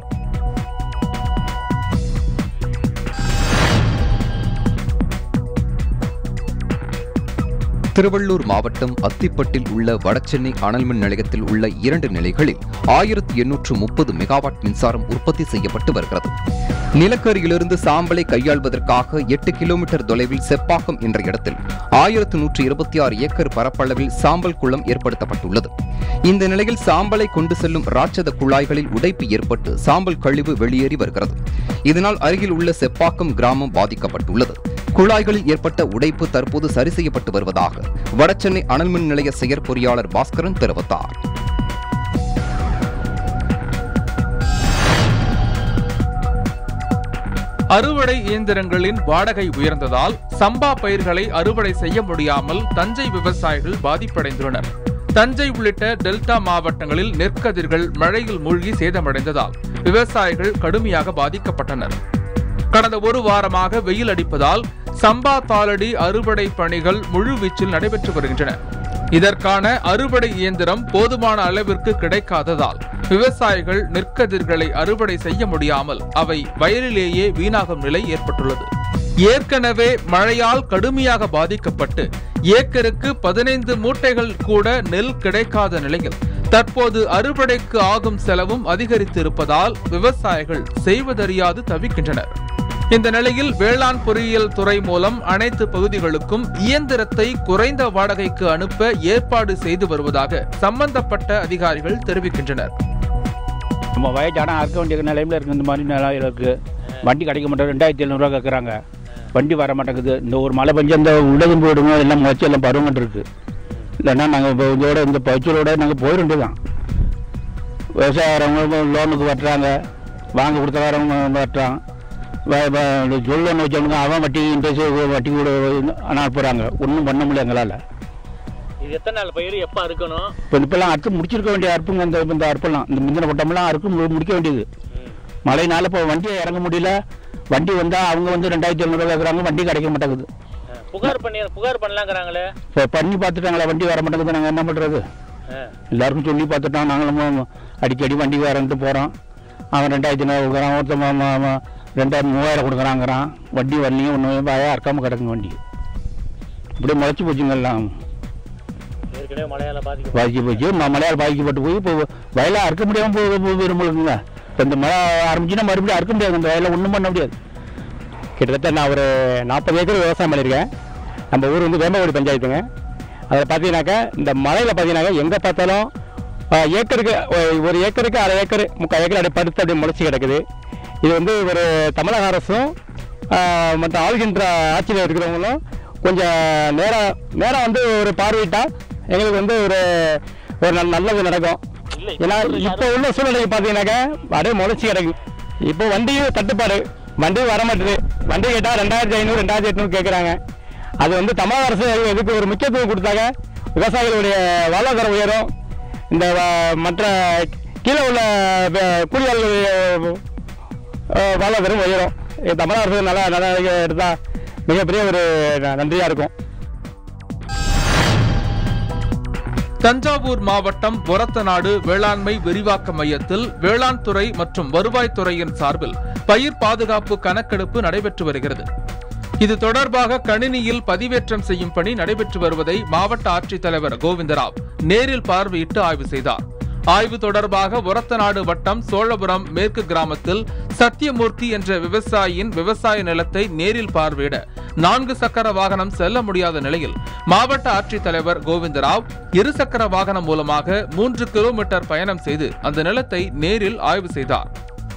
திருவள்ளூர் மாவட்டம் அத்திப்பட்டில் உள்ள வடசென்னை அனல்மின் நிலையத்தில் உள்ள இரண்டு நிலைகளில் ஆயிரத்தி எண்ணூற்று முப்பது மெகாவாட் மின்சாரம் உற்பத்தி செய்யப்பட்டு வருகிறது நிலக்கரியிலிருந்து சாம்பலை கையாள்வதற்காக எட்டு கிலோமீட்டர் தொலைவில் செப்பாக்கம் என்ற இடத்தில் ஆயிரத்து நூற்று இருபத்தி ஆறு ஏக்கர் பரப்பளவில் சாம்பல் குளம் ஏற்படுத்தப்பட்டுள்ளது இந்த நிலையில் சாம்பலை கொண்டு செல்லும் ராட்சத குழாய்களில் உடைப்பு ஏற்பட்டு சாம்பல் கழிவு வெளியேறி வருகிறது இதனால் அருகில் உள்ள செப்பாக்கம் கிராமம் பாதிக்கப்பட்டுள்ளது குழாய்களில் ஏற்பட்ட உடைப்பு தற்போது சரி செய்யப்பட்டு வருவதாக வடசென்னை அனல்மின் நிலைய செயற்பொறியாளர் பாஸ்கரன் தெரிவித்தார் அறுவடை இயந்திரங்களின் வாடகை உயர்ந்ததால் சம்பா பயிர்களை அறுவடை செய்ய முடியாமல் தஞ்சை விவசாயிகள் பாதிப்படைந்துள்ளனர் தஞ்சை உள்ளிட்ட டெல்டா மாவட்டங்களில் நெற்கதிர்கள் மழையில் மூழ்கி சேதமடைந்ததால் விவசாயிகள் கடுமையாக பாதிக்கப்பட்டனர் கடந்த ஒரு வாரமாக வெயில் அடிப்பதால் சம்பா தாளடி அறுவடை பணிகள் முழுவீச்சில் நடைபெற்று வருகின்றன இதற்கான அறுவடை இயந்திரம் போதுமான அளவிற்கு கிடைக்காததால் விவசாயிகள் நெற்கதிர்களை அறுவடை செய்ய முடியாமல் அவை வயலிலேயே வீணாகும் நிலை ஏற்பட்டுள்ளது ஏற்கனவே மழையால் கடுமையாக பாதிக்கப்பட்டு ஏக்கருக்கு பதினைந்து மூட்டைகள் கூட நெல் கிடைக்காத நிலையில் தற்போது அறுவடைக்கு ஆகும் செலவும் அதிகரித்திருப்பதால் விவசாயிகள் செய்வதறியாது தவிக்கின்றனர் இந்த நிலையில் வேளாண் பொறியியல் துறை மூலம் அனைத்து பகுதிகளுக்கும் இயந்திரத்தை குறைந்த வாடகைக்கு அனுப்ப ஏற்பாடு செய்து வருவதாக சம்பந்தப்பட்ட அதிகாரிகள் தெரிவிக்கின்றனர் நம்ம வயசான அறுக்க வேண்டிய நிலைமையில் இருக்குது இந்த மாதிரி நிலையில் இருக்குது வண்டி கிடைக்க மாட்டேங்குது ரெண்டாயிரத்தி எழுநூறுவா கேட்குறாங்க வண்டி வர மாட்டேங்குது இந்த ஒரு மழை பெஞ்சு அந்த உள்ளதும் போயிடுங்க எல்லாம் முளைச்சி எல்லாம் பருவம் இருக்கு இல்லைன்னா நாங்கள் இப்போ இதோட இந்த பயிற்சியோட நாங்கள் போயிருந்து தான் விவசாயறவங்க லோனுக்கு வட்டுறாங்க வாங்க கொடுத்தவரவங்க வட்டுறான் ஜொல் ஒன்று வச்சவனுங்க அவன் வட்டி இன்ட்ரெஸ்ட் வட்டி கூட அனுப்புகிறாங்க ஒன்றும் பண்ண முடியல எங்களால் இது எத்தனை நாள் பயிர் எப்போ அறுக்கணும் இப்போ இப்பெல்லாம் அறுத்து முடிச்சிருக்க வேண்டிய அறுப்புங்க இந்த இந்த அறுப்பெல்லாம் இந்த முந்தின பட்டமெல்லாம் அறுக்கு மு- முடிக்க வேண்டியது மழைனால இப்போ வண்டியை இறங்க முடியல வண்டி வந்தால் அவங்க வந்து ரெண்டாயிரத்தி எழுநூறுவா கேட்குறாங்க வண்டி கிடைக்க மாட்டேங்குது புகார் பண்ணி புகார் பண்ணலாங்கிறாங்களே இப்போ பண்ணி பார்த்துட்டாங்களா வண்டி வர மாட்டேங்குது நாங்கள் என்ன பண்ணுறது எல்லாருக்கும் சொல்லி பார்த்துட்டோம் நாங்களும் அடிக்கடி வண்டி வரன்ட்டு போகிறோம் அவன் ரெண்டாயிரத்தி ஐநூறு கொடுக்குறான் ஒருத்தன் ம- ம- ம- ரெண்டாயிரம் மூவாயிரம் கொடுக்குறாங்கிறான் வண்டி வரலையும் ஒன்றும் பாயா அறக்காமல் கிடக்குங்க வண்டி இப்படியே முளைச்சி போச்சுங்க எல்லாம் ஏற்கனவே மழையால பாதிக்க பாதிக்க போச்சு ம- மழையால் பாதிக்கப்பட்டு போய் இப்போ வயலாக அறுக்க முடியாமல் போய் விரும்பலுங்க இப்போ இந்த மழை ஆரம்பிச்சுன்னா மறுபடியும் அறுக்க முடியாது இந்த வயலில் ஒன்றும் பண்ண முடியாது கிட்டத்தட்ட நான் ஒரு நாற்பது ஏக்கர் விவசாயம் பண்ணியிருக்கேன் நம்ம ஊர் வந்து வேம்பகுடி பஞ்சாயத்துங்க அதில் பார்த்தீங்கன்னாக்கா இந்த மலையில் பார்த்தீங்கன்னாக்கா எங்கே பார்த்தாலும் ஆ, ஏக்கருக்கு ஒ- ஒரு ஏக்கருக்கு அரை ஏக்கர் முக்கால் ஏக்கர் அப்படியே படுத்து அப்படியே முளைச்சி கிடக்குது இது வந்து ஒரு தமிழக அரசும் ஆ, மற்ற ஆளுகின்ற ஆட்சியில் இருக்கிறவங்களும் கொஞ்சம் நேரம் நேரம் வந்து ஒரு பார்வையிட்டா எங்களுக்கு வந்து ஒரு ஒரு நல்ல- நல்லது நடக்கும் ஏன்னா இப்போ உள்ள சூழ்நிலைக்கு பார்த்தீங்கன்னாக்கா அப்படியே முளைச்சி கிடக்கு இப்போ வண்டியும் தட்டுப்பாடு வண்டி வர மாட்டுது வண்டி கேட்டால் ரெண்டாயிரத்தி ஐநூறு ரெண்டாயிரத்தி எட்நூறு கேட்குறாங்க அது வந்து தமிழக அரசு இதுக்கு ஒரு முக்கியத்துவம் கொடுத்தாங்க விவசாயிகளுடைய வாழ்வாதாரம் உயரும் இந்த வ- மற்ற கீழே உள்ள வ- கூலியாளர்களுடைய அஹ், வாழ்வாதாரம் உயரும் இது தமிழக அரசு நல்லா நடவடிக்கை எடுத்தால் மிகப்பெரிய ஒரு ந- நன்றியா இருக்கும் தஞ்சாவூர் மாவட்டம் ஒரத்தநாடு வேளாண்மை விரிவாக்க மையத்தில் வேளாண் துறை மற்றும் வருவாய் துறையின் சார்பில் பயிர் பாதுகாப்பு கணக்கெடுப்பு நடைபெற்று வருகிறது இது தொடர்பாக கணினியில் பதிவேற்றம் செய்யும் பணி நடைபெற்று வருவதை மாவட்ட ஆட்சித்தலைவர் கோவிந்தராவ் நேரில் பார்வையிட்டு ஆய்வு செய்தார் ஆய்வு தொடர்பாக ஒரத்தநாடு வட்டம் சோழபுரம் மேற்கு கிராமத்தில் சத்தியமூர்த்தி என்ற விவசாயியின் விவசாய நிலத்தை நேரில் பார்வையிட நான்கு சக்கர வாகனம் செல்ல முடியாத நிலையில் மாவட்ட ஆட்சித்தலைவர் கோவிந்தராவ் இருசக்கர வாகனம் மூலமாக மூன்று கிலோமீட்டர் பயணம் செய்து அந்த நிலத்தை நேரில் ஆய்வு செய்தார்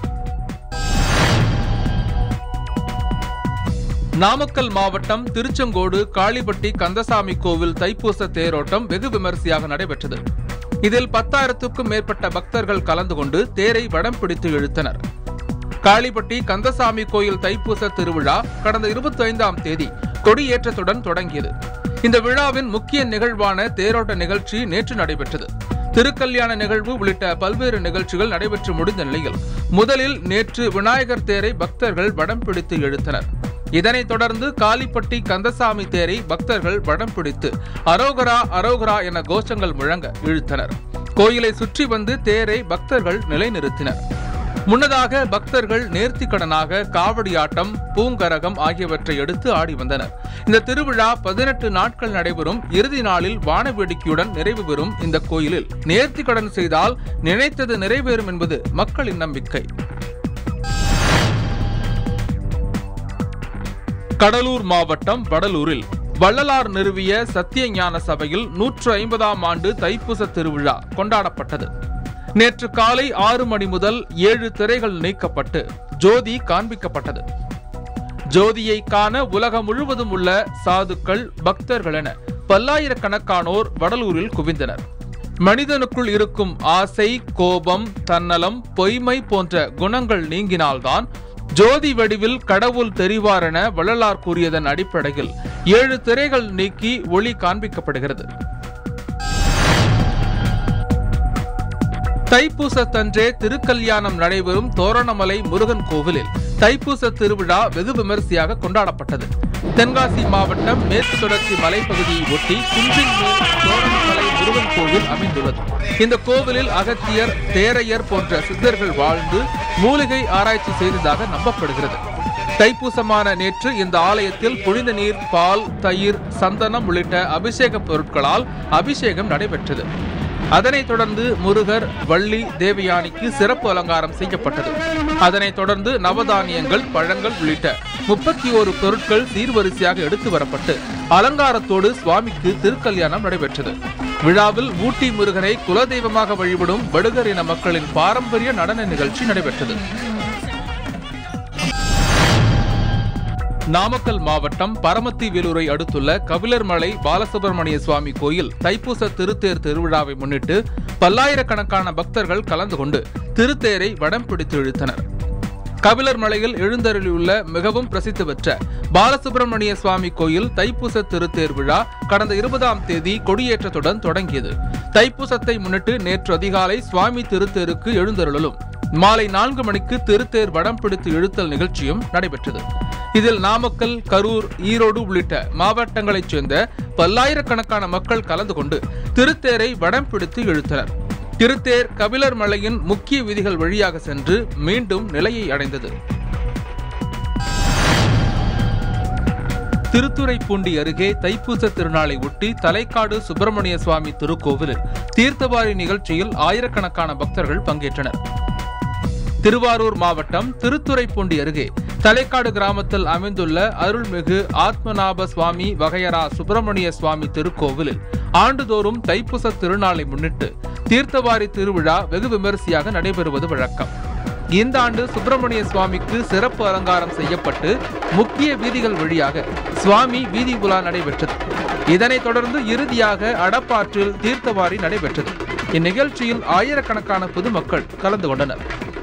நாமக்கல் மாவட்டம் திருச்செங்கோடு காளிப்பட்டி கந்தசாமி கோவில் தைப்பூச தேரோட்டம் வெகு விமரிசையாக நடைபெற்றது இதில் பத்தாயிரத்துக்கும் மேற்பட்ட பக்தர்கள் கலந்து கொண்டு தேரை வடம் பிடித்து இழுத்தனர் காளிப்பட்டி கந்தசாமி கோயில் தைப்பூச திருவிழா கடந்த இருபத்தி ஐந்தாம் தேதி கொடியேற்றத்துடன் தொடங்கியது இந்த விழாவின் முக்கிய நிகழ்வான தேரோட்ட நிகழ்ச்சி நேற்று நடைபெற்றது திருக்கல்யாண நிகழ்வு உள்ளிட்ட பல்வேறு நிகழ்ச்சிகள் நடைபெற்று முடிந்த நிலையில் முதலில் நேற்று விநாயகர் தேரை பக்தர்கள் வடம் பிடித்து இழுத்தனர் இதனைத் தொடர்ந்து காளிப்பட்டி கந்தசாமி தேரை பக்தர்கள் வடம் பிடித்து அரோகரா அரோகரா என கோஷங்கள் முழங்க இழுத்தனர் கோயிலை சுற்றி வந்து தேரை பக்தர்கள் நிலைநிறுத்தினர் முன்னதாக பக்தர்கள் நேர்த்திக்கடனாக காவடியாட்டம் பூங்கரகம் ஆகியவற்றை எடுத்து ஆடி வந்தனர் இந்த திருவிழா பதினெட்டு நாட்கள் நடைபெறும் இறுதி நாளில் வானவேடிக்கையுடன் நிறைவு பெறும் இந்த கோயிலில் நேர்த்திக்கடன் செய்தால் நினைத்தது நிறைவேறும் என்பது மக்களின் நம்பிக்கை கடலூர் மாவட்டம் வடலூரில் வள்ளலார் நிறுவிய சத்திய ஞான சபையில் நூற்று ஐம்பதாம் ஆண்டு தைப்பூச திருவிழா கொண்டாடப்பட்டது நேற்று காலை ஆறு மணி முதல் ஏழு திரைகள் நீக்கப்பட்டு ஜோதி காண்பிக்கப்பட்டது ஜோதியை காண உலகம் முழுவதும் உள்ள சாதுக்கள் பக்தர்கள் என பல்லாயிரக்கணக்கானோர் வடலூரில் குவிந்தனர் மனிதனுக்குள் இருக்கும் ஆசை கோபம் தன்னலம் பொய்மை போன்ற குணங்கள் நீங்கினால்தான் ஜோதி வடிவில் கடவுள் தெரிவார் என வள்ளலார் கூறியதன் அடிப்படையில் ஏழு திரைகள் நீக்கி ஒளி காண்பிக்கப்படுகிறது தைப்பூசத்தன்றே திருக்கல்யாணம் நடைபெறும் தோரணமலை முருகன் கோவிலில் தைப்பூச திருவிழா வெகு விமரிசையாக கொண்டாடப்பட்டது தென்காசி மாவட்டம் மேற்கு தொடர்ச்சி மலைப்பகுதியை ஒட்டி குன்றின் மேல் தோரணமலை முருகன் கோவில் அமைந்துள்ளது இந்த கோவிலில் அகத்தியர் தேரையர் போன்ற சித்தர்கள் வாழ்ந்து மூலிகை ஆராய்ச்சி செய்ததாக நம்பப்படுகிறது தைப்பூசமான நேற்று இந்த ஆலயத்தில் புனித நீர் பால் தயிர் சந்தனம் உள்ளிட்ட அபிஷேக பொருட்களால் அபிஷேகம் நடைபெற்றது அதனைத் தொடர்ந்து முருகர் வள்ளி தேவயானிக்கு சிறப்பு அலங்காரம் செய்யப்பட்டது அதனைத் தொடர்ந்து நவதானியங்கள் பழங்கள் உள்ளிட்ட முப்பத்தி ஓரு பொருட்கள் சீர்வரிசையாக எடுத்து வரப்பட்டு அலங்காரத்தோடு சுவாமிக்கு திருக்கல்யாணம் நடைபெற்றது விழாவில் ஊட்டி முருகனை குலதெய்வமாக வழிபடும் வடுகர் இன மக்களின் பாரம்பரிய நடன நிகழ்ச்சி நடைபெற்றது நாமக்கல் மாவட்டம் பரமத்தி வேலூரை அடுத்துள்ள கபிலர்மலை பாலசுப்பிரமணிய சுவாமி கோயில் தைப்பூச திருத்தேர் திருவிழாவை முன்னிட்டு பல்லாயிரக்கணக்கான பக்தர்கள் கலந்து கொண்டு திருத்தேரை வடம் பிடித்து இழுத்தனர் கபிலர் மலையில் எழுந்தருளியுள்ள மிகவும் பிரசித்தி பெற்ற பாலசுப்பிரமணிய சுவாமி கோயில் தைப்பூச திருத்தேர் விழா கடந்த இருபதாம் தேதி கொடியேற்றத்துடன் தொடங்கியது தைப்பூசத்தை முன்னிட்டு நேற்று அதிகாலை சுவாமி திருத்தேருக்கு எழுந்தருளலும் மாலை நான்கு மணிக்கு திருத்தேர் வடம் பிடித்து இழுத்தல் நிகழ்ச்சியும் நடைபெற்றது இதில் நாமக்கல் கரூர் ஈரோடு உள்ளிட்ட மாவட்டங்களைச் சேர்ந்த பல்லாயிரக்கணக்கான மக்கள் கலந்து கொண்டு திருத்தேரை வடம் பிடித்து இழுத்தனர் திருத்தேர் கபிலர் மலையின் முக்கிய வீதிகள் வழியாக சென்று மீண்டும் நிலையை அடைந்தது திருத்துறைப்பூண்டி அருகே தைப்பூச திருநாளை ஒட்டி தலைக்காடு சுப்பிரமணிய சுவாமி திருக்கோவிலில் தீர்த்தவாரி நிகழ்ச்சியில் ஆயிரக்கணக்கான பக்தர்கள் பங்கேற்றனர் திருவாரூர் மாவட்டம் திருத்துறைப்பூண்டி அருகே தலைக்காடு கிராமத்தில் அமைந்துள்ள அருள்மிகு ஆத்மநாப சுவாமி வகையரா சுப்பிரமணிய சுவாமி திருக்கோவிலில் ஆண்டுதோறும் தைப்பூச திருநாளை முன்னிட்டு தீர்த்தவாரி திருவிழா வெகு விமரிசையாக நடைபெறுவது வழக்கம் இந்த ஆண்டு சுப்பிரமணிய சுவாமிக்கு சிறப்பு அலங்காரம் செய்யப்பட்டு முக்கிய வீதிகள் வழியாக சுவாமி வீதி உலா நடைபெற்றது இதனைத் தொடர்ந்து இறுதியாக அடப்பாற்றில் தீர்த்தவாரி நடைபெற்றது இந்நிகழ்ச்சியில் ஆயிரக்கணக்கான பொதுமக்கள் கலந்து கொண்டனர்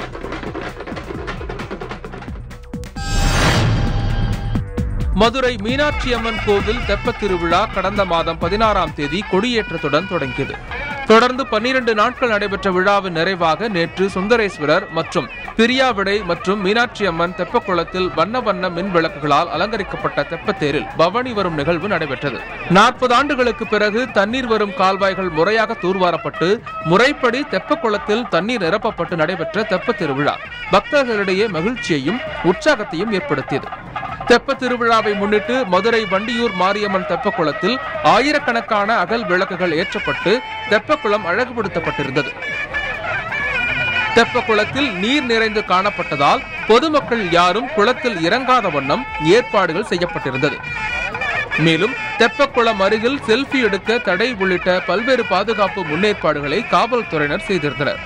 மதுரை மீனாட்சி அம்மன் கோவில் தெப்பத் திருவிழா கடந்த மாதம் பதினாறாம் தேதி கொடியேற்றத்துடன் தொடங்கியது தொடர்ந்து பன்னிரண்டு நாட்கள் நடைபெற்ற விழாவின் நிறைவாக நேற்று சுந்தரேஸ்வரர் மற்றும் பிரியாவிடை மற்றும் மீனாட்சி அம்மன் தெப்பக்குளத்தில் வண்ண வண்ண மின் விளக்குகளால் அலங்கரிக்கப்பட்ட தெப்பத்தேரில் பவனி வரும் நிகழ்வு நடைபெற்றது நாற்பது ஆண்டுகளுக்கு பிறகு தண்ணீர் வரும் கால்வாய்கள் முறையாக தூர்வாரப்பட்டு முறைப்படி தெப்பக்குளத்தில் தண்ணீர் நிரப்பப்பட்டு நடைபெற்ற தெப்பத் திருவிழா பக்தர்களிடையே மகிழ்ச்சியையும் உற்சாகத்தையும் ஏற்படுத்தியது தெப்ப திருவிழாவை முன்னிட்டு மதுரை வண்டியூர் மாரியம்மன் தெப்பக்குளத்தில் ஆயிரக்கணக்கான அகல் விளக்குகள் ஏற்றப்பட்டு தெப்பக்குளம் அழகுபடுத்தப்பட்டிருந்தது தெப்பக்குளத்தில் நீர் நிறைந்து காணப்பட்டதால் பொதுமக்கள் யாரும் குளத்தில் இறங்காத வண்ணம் ஏற்பாடுகள் செய்யப்பட்டிருந்தது மேலும் தெப்பக்குளம் அருகில் செல்ஃபி எடுக்க தடை உள்ளிட்ட பல்வேறு பாதுகாப்பு முன்னேற்பாடுகளை காவல்துறையினர் செய்திருந்தனர்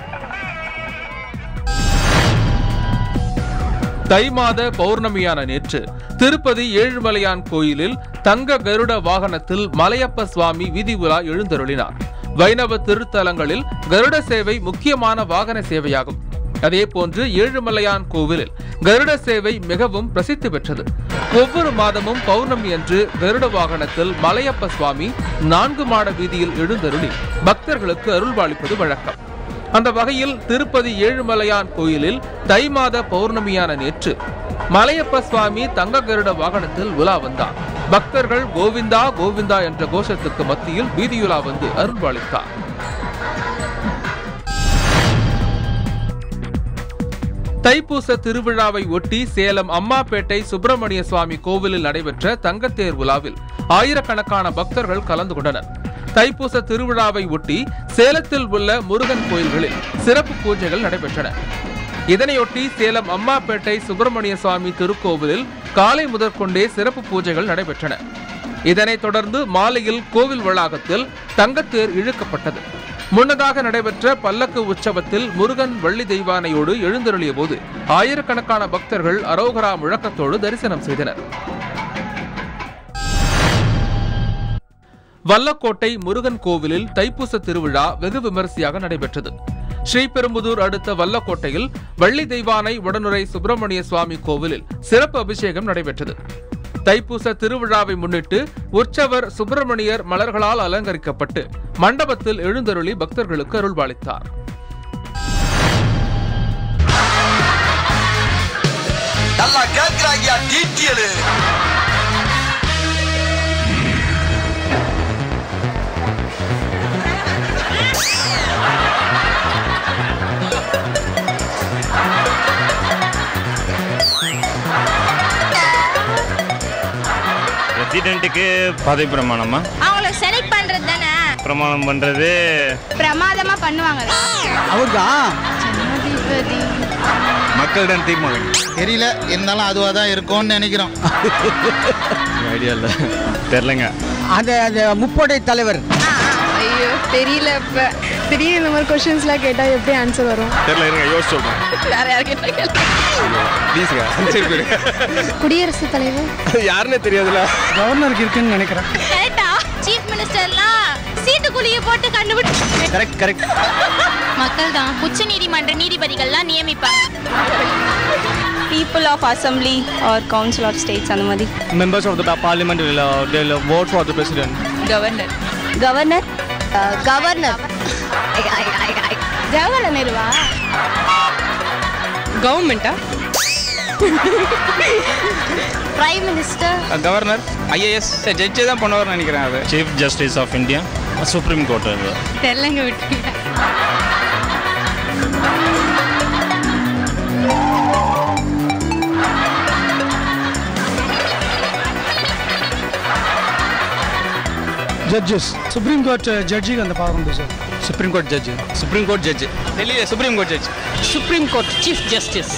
தை மாத பௌர்ணமியான நேற்று திருப்பதி ஏழுமலையான் கோயிலில் தங்க கருட வாகனத்தில் மலையப்ப சுவாமி வீதி உலா எழுந்தருளினார் வைணவ திருத்தலங்களில் கருட சேவை முக்கியமான வாகன சேவையாகும் அதேபோன்று ஏழுமலையான் கோவிலில் கருட சேவை மிகவும் பிரசித்தி பெற்றது ஒவ்வொரு மாதமும் பௌர்ணமி அன்று கருட வாகனத்தில் மலையப்ப சுவாமி நான்கு மாட வீதியில் எழுந்தருளி பக்தர்களுக்கு அருள்பாலிப்பது வழக்கம் அந்த வகையில் திருப்பதி ஏழுமலையான் கோயிலில் தை மாத பௌர்ணமியான நேற்று மலையப்ப சுவாமி தங்க கருட வாகனத்தில் உலா வந்தார் பக்தர்கள் கோவிந்தா கோவிந்தா என்ற கோஷத்துக்கு மத்தியில் வீதியுலா வந்து அருள்பாலித்தார் தைப்பூச திருவிழாவை ஒட்டி சேலம் அம்மாப்பேட்டை சுப்பிரமணிய சுவாமி கோவிலில் நடைபெற்ற தங்கத்தேர் விழாவில் ஆயிரக்கணக்கான பக்தர்கள் கலந்து கொண்டனர் தைப்பூச திருவிழாவை ஒட்டி சேலத்தில் உள்ள முருகன் கோயில்களில் சிறப்பு பூஜைகள் நடைபெற்றன இதனையொட்டி சேலம் அம்மாப்பேட்டை சுப்பிரமணிய சுவாமி திருக்கோவிலில் காலை முதற்கொண்டே சிறப்பு பூஜைகள் நடைபெற்றன இதனைத் தொடர்ந்து மாலையில் கோவில் வளாகத்தில் தங்கத்தேர் இழுக்கப்பட்டது முன்னதாக நடைபெற்ற பல்லக்கு உற்சவத்தில் முருகன் வள்ளி தெய்வானையோடு எழுந்தருளிய போது ஆயிரக்கணக்கான பக்தர்கள் அரோகரா முழக்கத்தோடு தரிசனம் செய்தனர் வல்லக்கோட்டை முருகன் கோவிலில் தைப்பூச திருவிழா வெகு விமரிசையாக நடைபெற்றது ஸ்ரீபெரும்புதூர் அடுத்த வல்லக்கோட்டையில் வள்ளி தெய்வானை உடனுரை சுப்பிரமணிய சுவாமி கோவிலில் சிறப்பு அபிஷேகம் நடைபெற்றது தைப்பூச திருவிழாவை முன்னிட்டு உற்சவர் சுப்பிரமணியர் மலர்களால் அலங்கரிக்கப்பட்டு மண்டபத்தில் எழுந்தருளி பக்தர்களுக்கு அருள்பாலித்தார் நல்லா கேட்கிறாங்க டீட்டியலு பிரசிடென்ட்டுக்கு பதவி பிரமாணமா அவங்கள செலக்ட் பண்றது தானே பிரமாணம் பண்றது பிரமாதமா பண்ணுவாங்களா அவர்தான் ஜனாதிபதி மக்களிடம் தீர்மானம் தெரியல இருந்தாலும் அதுவாக தான் இருக்கும்னு நினைக்கிறோம் ஐடியா இல்லை தெரிலங்க அந்த அந்த முப்படை தலைவர் ஐயோ தெரியல இப்ப திடீர்னு இந்த மாதிரி கொஸ்டின்ஸ்லாம் கேட்டா எப்படி ஆன்சர் வரும் தெரில இருங்க யோசிச்சு சொல்றேன் வேற யார்கிட்ட ப்ளீஸுங்க சரி போயிடுங்க குடியரசுத் தலைவர் யாருன்னே தெரியாதுல்ல கவர்னருக்கு இருக்குன்னு நினைக்கிறேன் கரெக்டா சீஃப் மினிஸ்டர்லாம் சீட்டு குழிய போட்டு கண்டுபிடிச்சு கரெக்ட் கரெக்ட் மக்கள் தான் உச்ச நீதிமன்ற நீதிபதிகள்லாம் நியமிப்பாங்க people of assembly or council of states அந்த மாதிரி Members of the parliament will, uh, they'll vote for the president. Governor governor governor Jawaharlal நேருவா கவர்மெண்ட்டா பிரைம் மினிஸ்டர் கவர்னர் ஐஏஎஸ் ஜட்ஜே தான் பண்ணுவார்னு நினைக்கிறேன் அது chief justice of India supreme court அது தெரியலங்க விட்டுருங்க ஜட்ஜஸ் சுப்ரீம் கோர்ட் ஜட்ஜிக்கு அந்த பவர் உண்டு sir supreme court judge supreme court judge டெல்லியில் supreme court judge supreme court chief justice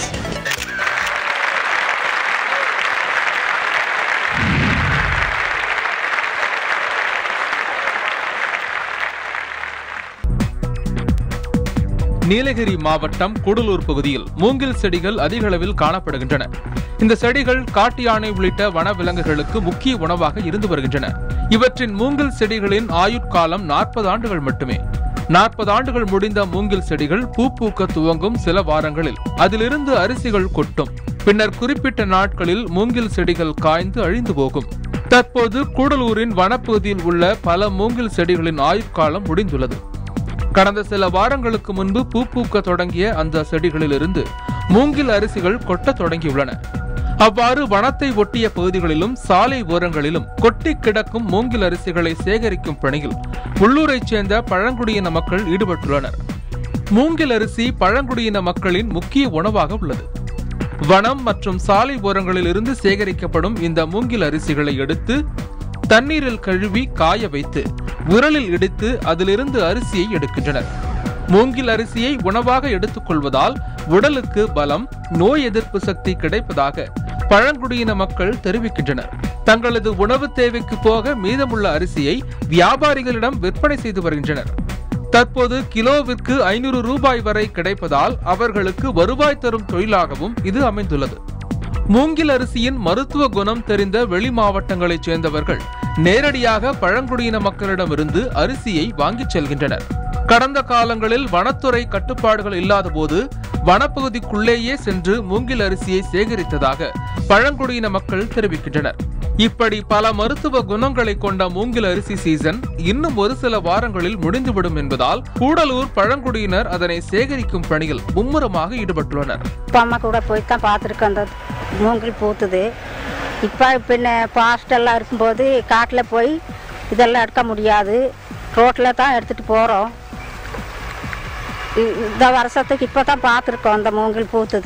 Nilgiri மாவட்டம் கூடலூர் பகுதியில் மூங்கில் செடிகள் அதிக அளவில் காணப்படுகின்றன இந்த செடிகள் காட்டு யானை உள்ளிட்ட வனவிலங்குகளுக்கு முக்கிய உணவாக இருந்து வருகின்றன இவற்றின் மூங்கில் செடிகளின் ஆயுட்காலம் நாற்பது ஆண்டுகள் மட்டுமே நாற்பது ஆண்டுகள் முடிந்த மூங்கில் செடிகள் பூ பூக்க துவங்கும் சில வாரங்களில் அதிலிருந்து அரிசிகள் கொட்டும் பின்னர் குறிப்பிட்ட நாட்களில் மூங்கில் செடிகள் காய்ந்து அழிந்து போகும் தற்போது கூடலூரின் வனப்பகுதியில் உள்ள பல மூங்கில் செடிகளின் ஆயுட்காலம் முடிந்துள்ளது கடந்த சில வாரங்களுக்கு முன்பு பூ பூக்க தொடங்கிய அந்த செடிகளிலிருந்து மூங்கில் அரிசிகள் கொட்டத் தொடங்கியுள்ளன அவ்வாறு வனத்தை ஒட்டிய பகுதிகளிலும் சாலை ஓரங்களிலும் கொட்டி கிடக்கும் மூங்கில் அரிசிகளை சேகரிக்கும் பணியில் உள்ளூரைச் சேர்ந்த பழங்குடியின மக்கள் ஈடுபட்டுள்ளனர் மூங்கில் அரிசி பழங்குடியின மக்களின் முக்கிய உணவாக உள்ளது வனம் மற்றும் சாலை ஓரங்களில் இருந்து சேகரிக்கப்படும் இந்த மூங்கில் அரிசிகளை எடுத்து தண்ணீரில் கழுவி காய வைத்து உரலில் இடித்து அதிலிருந்து அரிசியை எடுக்கின்றனர் மூங்கில் அரிசியை உணவாக எடுத்துக்கொள்வதால் உடலுக்கு பலம் நோய் எதிர்ப்பு சக்தி கிடைப்பதாக பழங்குடியின மக்கள் தெரிவிக்கின்றனர் தங்களது உணவு தேவைக்கு போக மீதமுள்ள அரிசியை வியாபாரிகளிடம் விற்பனை செய்து வருகின்றனர் தற்போது கிலோவிற்கு ஐநூறு ரூபாய் வரை கிடைப்பதால் அவர்களுக்கு வருவாய் தரும் தொழிலாகவும் இது அமைந்துள்ளது மூங்கில் அரிசியின் மருத்துவ குணம் தெரிந்த வெளி மாவட்டங்களைச் சேர்ந்தவர்கள் நேரடியாக பழங்குடியின மக்களிடமிருந்து அரிசியை வாங்கிச் செல்கின்றனர் கடந்த காலங்களில் வனத்துறை கட்டுப்பாடுகள் இல்லாதபோது வனப்பகுதிக்குள்ளேயே சென்று மூங்கில் அரிசியை சேகரித்ததாக பழங்குடியின மக்கள் தெரிவிக்கின்றனர் இப்படி பல மருத்துவ குணங்களை கொண்ட மூங்கில் அரிசி சீசன் இன்னும் ஒரு சில வாரங்களில் முடிந்துவிடும் என்பதால் கூடலூர் பழங்குடியினர் அதனை சேகரிக்கும் பணியில் மும்முரமாக ஈடுபட்டுள்ளனர் அப்பா அம்மா கூட போய் தான் பார்த்துருக்கோம் அந்த மூங்கில் பூத்துது இப்போ பின்ன பாஸ்டெல்லாம் இருக்கும்போது காட்டில் போய் இதெல்லாம் எடுக்க முடியாது ரோட்டில் தான் எடுத்துகிட்டு போகிறோம் இந்த வருஷத்துக்கு இப்போ தான் பார்த்துருக்கோம் அந்த மூங்கில் பூத்துது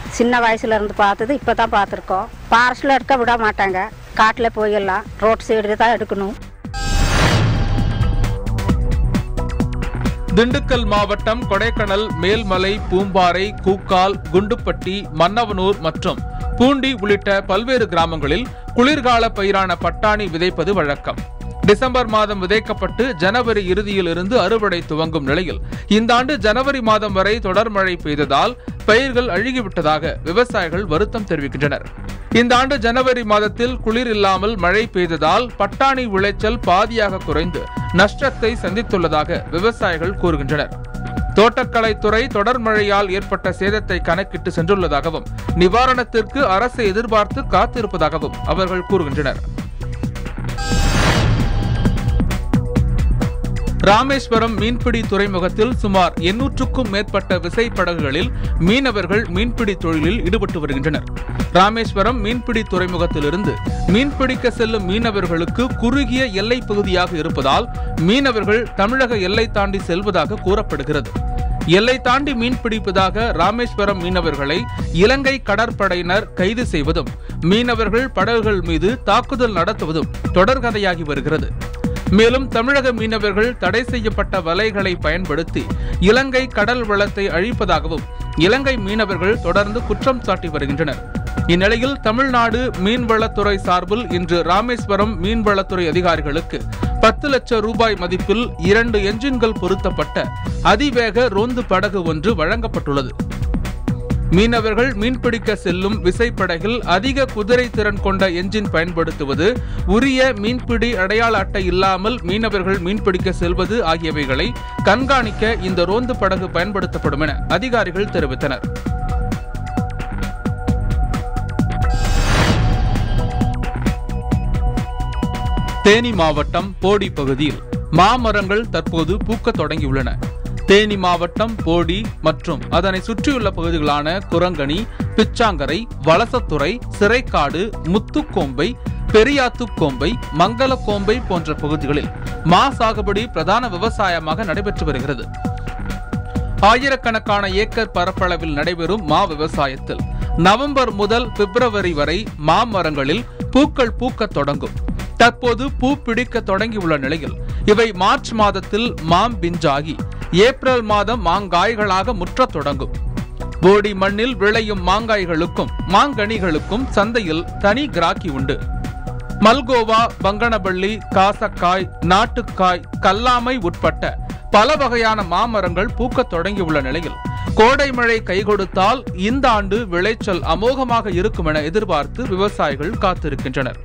சின்ன வயசுல இருந்து பார்த்தது இப்போ தான் பார்த்துருக்கோம் ஃபாரஸ்ட்டில் எடுக்க விட மாட்டாங்க காட்டில் போயிடலாம் ரோட் சைடு தான் எடுக்கணும் திண்டுக்கல் மாவட்டம் கொடைக்கானல் மேல்மலை பூம்பாறை கூக்கால் குண்டுப்பட்டி மன்னவனூர் மற்றும் பூண்டி உள்ளிட்ட பல்வேறு கிராமங்களில் குளிர்கால பயிரான பட்டாணி விதைப்பது வழக்கம் டிசம்பர் மாதம் விதைக்கப்பட்டு ஜனவரி இறுதியில் இருந்து அறுவடை துவங்கும் நிலையில் இந்த ஆண்டு ஜனவரி மாதம் வரை தொடர் மழை பெய்ததால் பயிர்கள் அழுகிவிட்டதாக விவசாயிகள் வருத்தம் தெரிவிக்கின்றனர் இந்த ஆண்டு ஜனவரி மாதத்தில் குளிர் இல்லாமல் மழை பெய்ததால் பட்டாணி விளைச்சல் பாதியாக குறைந்து நஷ்டத்தை சந்தித்துள்ளதாக விவசாயிகள் கூறுகின்றனர் தோட்டக்கலைத்துறை தொடர் மழையால் ஏற்பட்ட சேதத்தை கணக்கிட்டு சென்றுள்ளதாகவும் நிவாரணத்திற்கு அரசு எதிர்பார்த்து காத்திருப்பதாகவும் அவர்கள் கூறுகின்றனர் ராமேஸ்வரம் மீன்பிடி துறைமுகத்தில் சுமார் எண்ணூற்றுக்கும் மேற்பட்ட விசைப்படகுகளில் மீனவர்கள் மீன்பிடி தொழிலில் ஈடுபட்டு வருகின்றனர் ராமேஸ்வரம் மீன்பிடி துறைமுகத்திலிருந்து மீன்பிடிக்க செல்லும் மீனவர்களுக்கு குறுகிய எல்லை பகுதியாக இருப்பதால் மீனவர்கள் தமிழக எல்லை தாண்டி செல்வதாக கூறப்படுகிறது எல்லை தாண்டி மீன் பிடிப்பதாக ராமேஸ்வரம் மீனவர்களை இலங்கை கடற்படையினர் கைது செய்வதும் மீனவர்கள் படகுகள் மீது தாக்குதல் நடத்துவதும் தொடர்கதையாகி வருகிறது மேலும் தமிழக மீனவர்கள் தடை செய்யப்பட்ட வலைகளை பயன்படுத்தி இலங்கை கடல் வளத்தை அழிப்பதாகவும் இலங்கை மீனவர்கள் தொடர்ந்து குற்றம் சாட்டி வருகின்றனர் இந்நிலையில் தமிழ்நாடு மீன்வளத்துறை சார்பில் இன்று ராமேஸ்வரம் மீன்வளத்துறை அதிகாரிகளுக்கு பத்து லட்சம் ரூபாய் மதிப்பில் இரண்டு என்ஜின்கள் பொருத்தப்பட்ட அதிவேக ரோந்து படகு ஒன்று வழங்கப்பட்டுள்ளது மீனவர்கள் மீன்பிடிக்க செல்லும் விசைப்படகில் அதிக குதிரை திறன் கொண்ட என்ஜின் பயன்படுத்துவது உரிய மீன்பிடி அடையாள அட்டை இல்லாமல் மீனவர்கள் மீன்பிடிக்க செல்வது ஆகியவைகளை கண்காணிக்க இந்த ரோந்து படகு பயன்படுத்தப்படும் என அதிகாரிகள் தெரிவித்தனர் தேனி மாவட்டம் போடி பகுதியில் மாமரங்கள் தற்போது பூக்கத் தொடங்கியுள்ளன தேனி மாவட்டம் போடி மற்றும் அதனை சுற்றியுள்ள பகுதிகளான குரங்கணி பிச்சாங்கரை வலசத்துறை சிறைக்காடு முத்துக்கோம்பை பெரியாத்துக்கோம்பை மங்களக்கோம்பை போன்ற பகுதிகளில் மா சாகுபடி பிரதான விவசாயமாக நடைபெற்று வருகிறது ஆயிரக்கணக்கான ஏக்கர் பரப்பளவில் நடைபெறும் மா விவசாயத்தில் நவம்பர் முதல் பிப்ரவரி வரை மாமரங்களில் பூக்கள் பூக்கத் தொடங்கும் தற்போது பூ பிடிக்க தொடங்கியுள்ள நிலையில் இவை மார்ச் மாதத்தில் மாம் பிஞ்சாகி ஏப்ரல் மாதம் மாங்காய்களாக முற்றத் தொடங்கும் போடி மண்ணில் விளையும் மாங்காய்களுக்கும் மாங்கனிகளுக்கும் சந்தையில் தனி கிராக்கி உண்டு மல்கோவா பங்கனபள்ளி காசக்காய் நாட்டுக்காய் கல்லாமை உட்பட்ட பல வகையான மாமரங்கள் பூக்கத் தொடங்கியுள்ள நிலையில் கோடை மழை கை கொடுத்தால் இந்த ஆண்டு விளைச்சல் அமோகமாக இருக்கும் என எதிர்பார்த்து விவசாயிகள் காத்திருக்கின்றனர்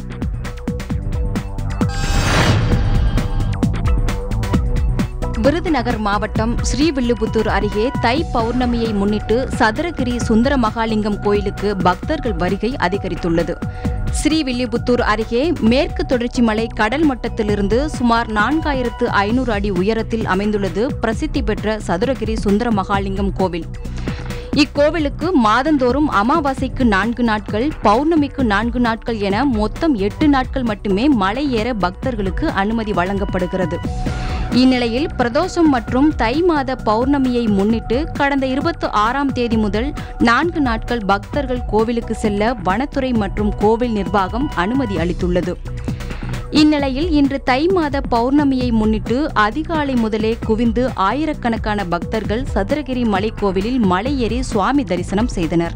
விருதுநகர் மாவட்டம் ஸ்ரீவில்லிபுத்தூர் அருகே தை பௌர்ணமியை முன்னிட்டு சதுரகிரி சுந்தர மகாலிங்கம் கோயிலுக்கு பக்தர்கள் வருகை அதிகரித்துள்ளது ஸ்ரீவில்லிபுத்தூர் அருகே மேற்கு தொடர்ச்சி மலை கடல் மட்டத்திலிருந்து சுமார் நான்காயிரத்து ஐநூறு அடி உயரத்தில் அமைந்துள்ளது பிரசித்தி பெற்ற சதுரகிரி சுந்தர மகாலிங்கம் கோவில் இக்கோவிலுக்கு மாதந்தோறும் அமாவாசைக்கு நான்கு நாட்கள் பௌர்ணமிக்கு நான்கு நாட்கள் என மொத்தம் எட்டு நாட்கள் மட்டுமே மலை ஏற பக்தர்களுக்கு அனுமதி வழங்கப்படுகிறது இந்நிலையில் பிரதோஷம் மற்றும் தை மாத பௌர்ணமியை முன்னிட்டு கடந்த இருபத்தி ஆறாம் தேதி முதல் நான்கு நாட்கள் பக்தர்கள் கோவிலுக்கு செல்ல வனத்துறை மற்றும் கோவில் நிர்வாகம் அனுமதி அளித்துள்ளது இந்நிலையில் இன்று தை மாத பௌர்ணமியை முன்னிட்டு அதிகாலை முதலே குவிந்து ஆயிரக்கணக்கான பக்தர்கள் சதுரகிரி மலைக்கோவிலில் மலையேறி சுவாமி தரிசனம் செய்தனர்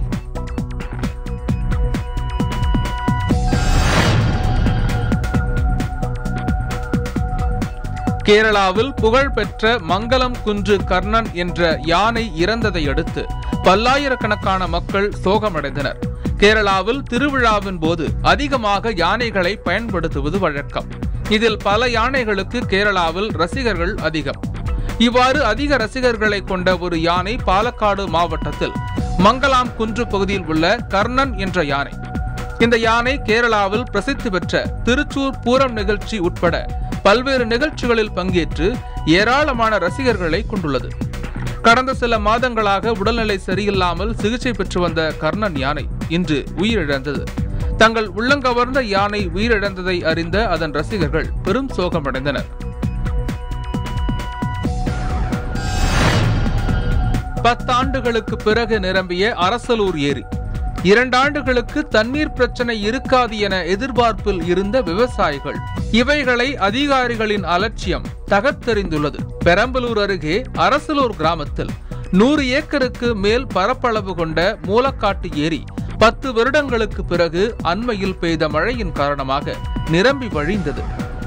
கேரளாவில் புகழ்பெற்ற மங்களம் குன்று கர்ணன் என்ற யானை இறந்ததை அடுத்து பல்லாயிரக்கணக்கான மக்கள் சோகமடைந்தனர் கேரளாவில் திருவிழாவின் போது அதிகமாக யானைகளை பயன்படுத்துவது வழக்கம் இதில் பல யானைகளுக்கு கேரளாவில் ரசிகர்கள் அதிகம் இவ்வாறு அதிக ரசிகர்களை கொண்ட ஒரு யானை பாலக்காடு மாவட்டத்தில் மங்கலாம் குன்று பகுதியில் உள்ள கர்ணன் என்ற யானை இந்த யானை கேரளாவில் பிரசித்தி பெற்ற திருச்சூர் பூரம் நிகழ்ச்சி உட்பட பல்வேறு நிகழ்ச்சிகளில் பங்கேற்று ஏராளமான ரசிகர்களை கொண்டுள்ளது கடந்த சில மாதங்களாக உடல்நிலை சரியில்லாமல் சிகிச்சை பெற்று வந்த கர்ணன் யானை இன்று உயிரிழந்தது தங்கள் உள்ளங்கவர்ந்த யானை உயிரிழந்ததை அறிந்த அதன் ரசிகர்கள் பெரும் சோகமடைந்தனர் பத்தாண்டுகளுக்கு பிறகு நிரம்பிய அரசலூர் ஏரி இரண்டாண்டுகளுக்கு தண்ணீர் பிரச்சனை இருக்காது என எதிர்பார்ப்பில் இருந்த விவசாயிகள் இவைகளை அதிகாரிகளின் அலட்சியம் தகர்த்தெறிந்துள்ளது பெரம்பலூர் அருகே அரசலூர் கிராமத்தில் நூறு ஏக்கருக்கு மேல் பரப்பளவு கொண்ட மூலக்காட்டு ஏரி பத்து வருடங்களுக்கு பிறகு அண்மையில் பெய்த மழையின் காரணமாக நிரம்பி வழிந்தது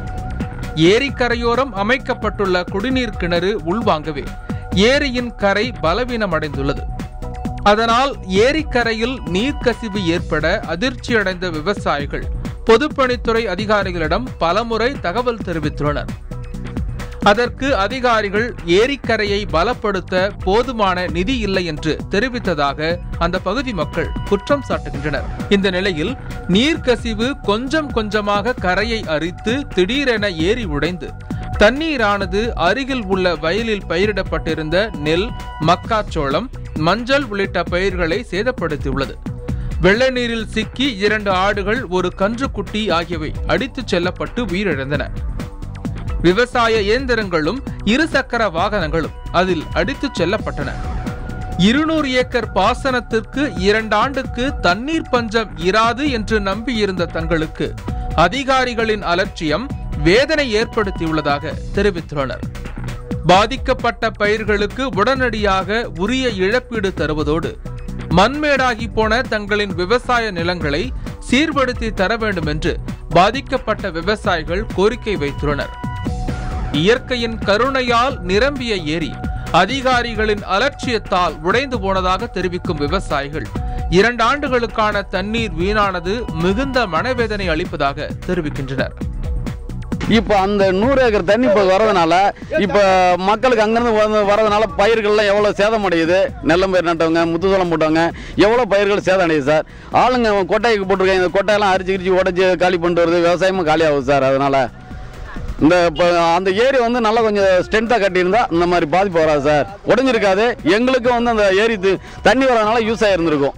ஏரிக்கரையோரம் அமைக்கப்பட்டுள்ள குடிநீர் கிணறு உள்வாங்கவே ஏரியின் கரை பலவீனமடைந்துள்ளது அதனால் ஏரிக்கரையில் நீர்க்கசிவு ஏற்பட அதிர்ச்சியடைந்த விவசாயிகள் பொதுப்பணித்துறை அதிகாரிகளிடம் பலமுறை தகவல் தெரிவித்துள்ளனர் அதற்கு அதிகாரிகள் ஏரிக்கரையை பலப்படுத்த போதுமான நிதி இல்லை என்று தெரிவித்ததாக அந்த பகுதி மக்கள் குற்றம் சாட்டுகின்றனர் இந்த நிலையில் நீர்க்கசிவு கொஞ்சம் கொஞ்சமாக கரையை அரித்து திடீரென ஏரி உடைந்து தண்ணீரானது அருகில் உள்ள வயலில் பயிரிடப்பட்டிருந்த நெல் மக்காச்சோளம் மஞ்சள் உள்ளிட்ட பயிர்களை சேதப்படுத்தியுள்ளது வெள்ள நீரில் சிக்கி இரண்டு ஆடுகள் ஒரு கன்றுக்குட்டி ஆகியவை அடித்துச் செல்லப்பட்டு உயிரிழந்தன விவசாய இயந்திரங்களும் இருசக்கர வாகனங்களும் அதில் அடித்துச் செல்லப்பட்டன இருநூறு ஏக்கர் பாசனத்திற்கு இரண்டாண்டுக்கு தண்ணீர் பஞ்சம் இராது என்று நம்பியிருந்த தங்களுக்கு அதிகாரிகளின் அலட்சியம் வேதனை ஏற்படுத்தியுள்ளதாக தெரிவித்துள்ளனர் பாதிக்கப்பட்ட பயிர்களுக்கு உடனடியாக உரிய இழப்பீடு தருவதோடு மண்மேடாகி போன தங்களின் விவசாய நிலங்களை சீர்படுத்தி தர வேண்டும் என்று பாதிக்கப்பட்ட விவசாயிகள் கோரிக்கை வைத்துள்ளனர் இயற்கையின் கருணையால் நிரம்பிய ஏரி அதிகாரிகளின் அலட்சியத்தால் உடைந்து போனதாக தெரிவிக்கும் விவசாயிகள் இரண்டு ஆண்டுகளுக்கான தண்ணீர் வீணானது மிகுந்த மனவேதனை அளிப்பதாக தெரிவிக்கின்றனர் இப்போ அந்த நூறு ஏக்கர் தண்ணி இப்போ வரதுனால இப்போ மக்களுக்கு அங்கேருந்து வந்து வரதுனால பயிர்கள்லாம் எவ்வளோ சேதம் அடையுது நெல்லம் பயிர் நட்டவங்க முத்துசோளம் போட்டவங்க எவ்வளோ பயிர்கள் சேதம் அடையுது சார் ஆளுங்க கொட்டைக்கு போட்டிருக்காங்க இந்த கொட்டையெல்லாம் அரிச்சு கிரிச்சு உடச்சி காலி பண்ணிட்டு வருது விவசாயமும் காலி ஆகுது சார் அதனால் இந்த இப்போ அந்த ஏரி வந்து நல்லா கொஞ்சம் ஸ்ட்ரென்த்தாக கட்டியிருந்தா இந்த மாதிரி பாதிப்பு வராது சார் உடஞ்சிருக்காது எங்களுக்கும் வந்து அந்த ஏரி து- தண்ணி வரதுனால யூஸ் ஆகிருந்திருக்கும்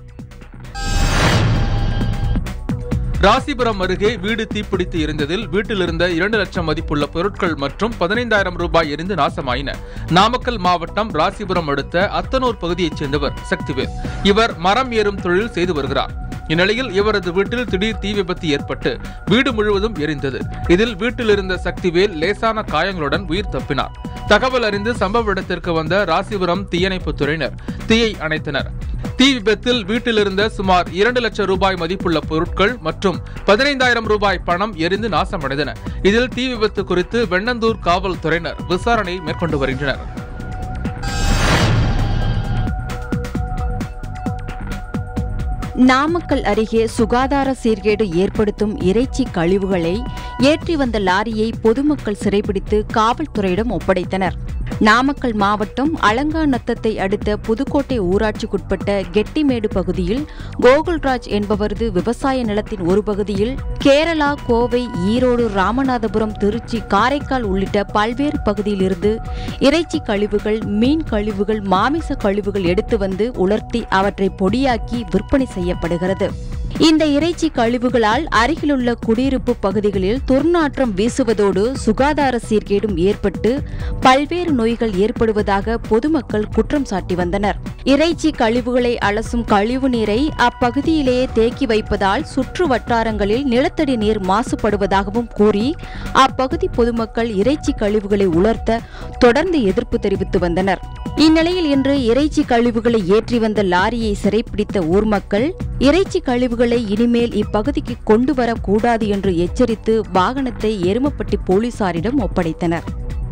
ராசிபுரம் அருகே வீடு தீப்பிடித்து எரிந்ததில் வீட்டில் இருந்த இரண்டு லட்சம் மதிப்புள்ள பொருட்கள் மற்றும் பதினைந்தாயிரம் ரூபாய் எரிந்து நாசமாயின நாமக்கல் மாவட்டம் ராசிபுரம் அடுத்த அத்தனூர் பகுதியைச் சேர்ந்தவர் சக்திவேல் இவர் மரம் ஏறும் தொழில் செய்து வருகிறார் இந்நிலையில் இவரது வீட்டில் திடீர் தீ விபத்து ஏற்பட்டு வீடு முழுவதும் எரிந்தது இதில் வீட்டில் இருந்த சக்திவேல் லேசான காயங்களுடன் உயிர் தப்பினார் தகவல் அறிந்து சம்பவ இடத்திற்கு வந்த ராசிபுரம் தீயணைப்புத் துறையினர் தீயை அணைத்தனர் தீ விபத்தில் வீட்டில் இருந்த சுமார் இரண்டு லட்சம் ரூபாய் மதிப்புள்ள பொருட்கள் மற்றும் பதினைந்தாயிரம் ரூபாய் பணம் எரிந்து நாசமடைந்தன இதில் தீ விபத்து குறித்து வெண்ணந்தூர் காவல்துறையினர் விசாரணை மேற்கொண்டு வருகின்றனர் நாமக்கல் அருகே சுகாதார சீர்கேடு ஏற்படுத்தும் இறைச்சி கழிவுகளை ஏற்றி வந்த லாரியை பொதுமக்கள் சிறைபிடித்து காவல்துறையிடம் ஒப்படைத்தனர் நாமக்கல் மாவட்டம் அலங்காநத்தத்தை அடுத்த புதுக்கோட்டை ஊராட்சிக்குட்பட்ட கெட்டிமேடு பகுதியில் கோகுல்ராஜ் என்பவரது விவசாய நிலத்தின் ஒரு பகுதியில் கேரளா கோவை ஈரோடு ராமநாதபுரம் திருச்சி காரைக்கால் உள்ளிட்ட பல்வேறு பகுதியிலிருந்து இறைச்சி கழிவுகள் மீன் கழிவுகள் மாமிச கழிவுகள் எடுத்து வந்து உலர்த்தி அவற்றை பொடியாக்கி விற்பனை செய்யப்படுகிறது இந்த இறைச்சி கழிவுகளால் அருகிலுள்ள குடியிருப்பு பகுதிகளில் துர்நாற்றம் வீசுவதோடு சுகாதார சீர்கேடும் ஏற்பட்டு பல்வேறு நோய்கள் ஏற்படுவதாக பொதுமக்கள் குற்றம் சாட்டி வந்தனர் இறைச்சி கழிவுகளை அலசும் கழிவு நீரை அப்பகுதியிலேயே தேக்கி வைப்பதால் சுற்று வட்டாரங்களில் நிலத்தடி நீர் மாசுபடுவதாகவும் கூறி அப்பகுதி பொதுமக்கள் இறைச்சி கழிவுகளை உலர்த்த தொடர்ந்து எதிர்ப்பு தெரிவித்து வந்தனர் இந்நிலையில் இன்று இறைச்சி கழிவுகளை ஏற்றி வந்த லாரியை சிறைப்பிடித்த ஊர் மக்கள் இறைச்சி கழிவுகளை இனிமேல் இப்பகுதிக்கு கொண்டு வரக்கூடாது என்று எச்சரித்து வாகனத்தை எருமப்பட்டி போலீசாரிடம் ஒப்படைத்தனர்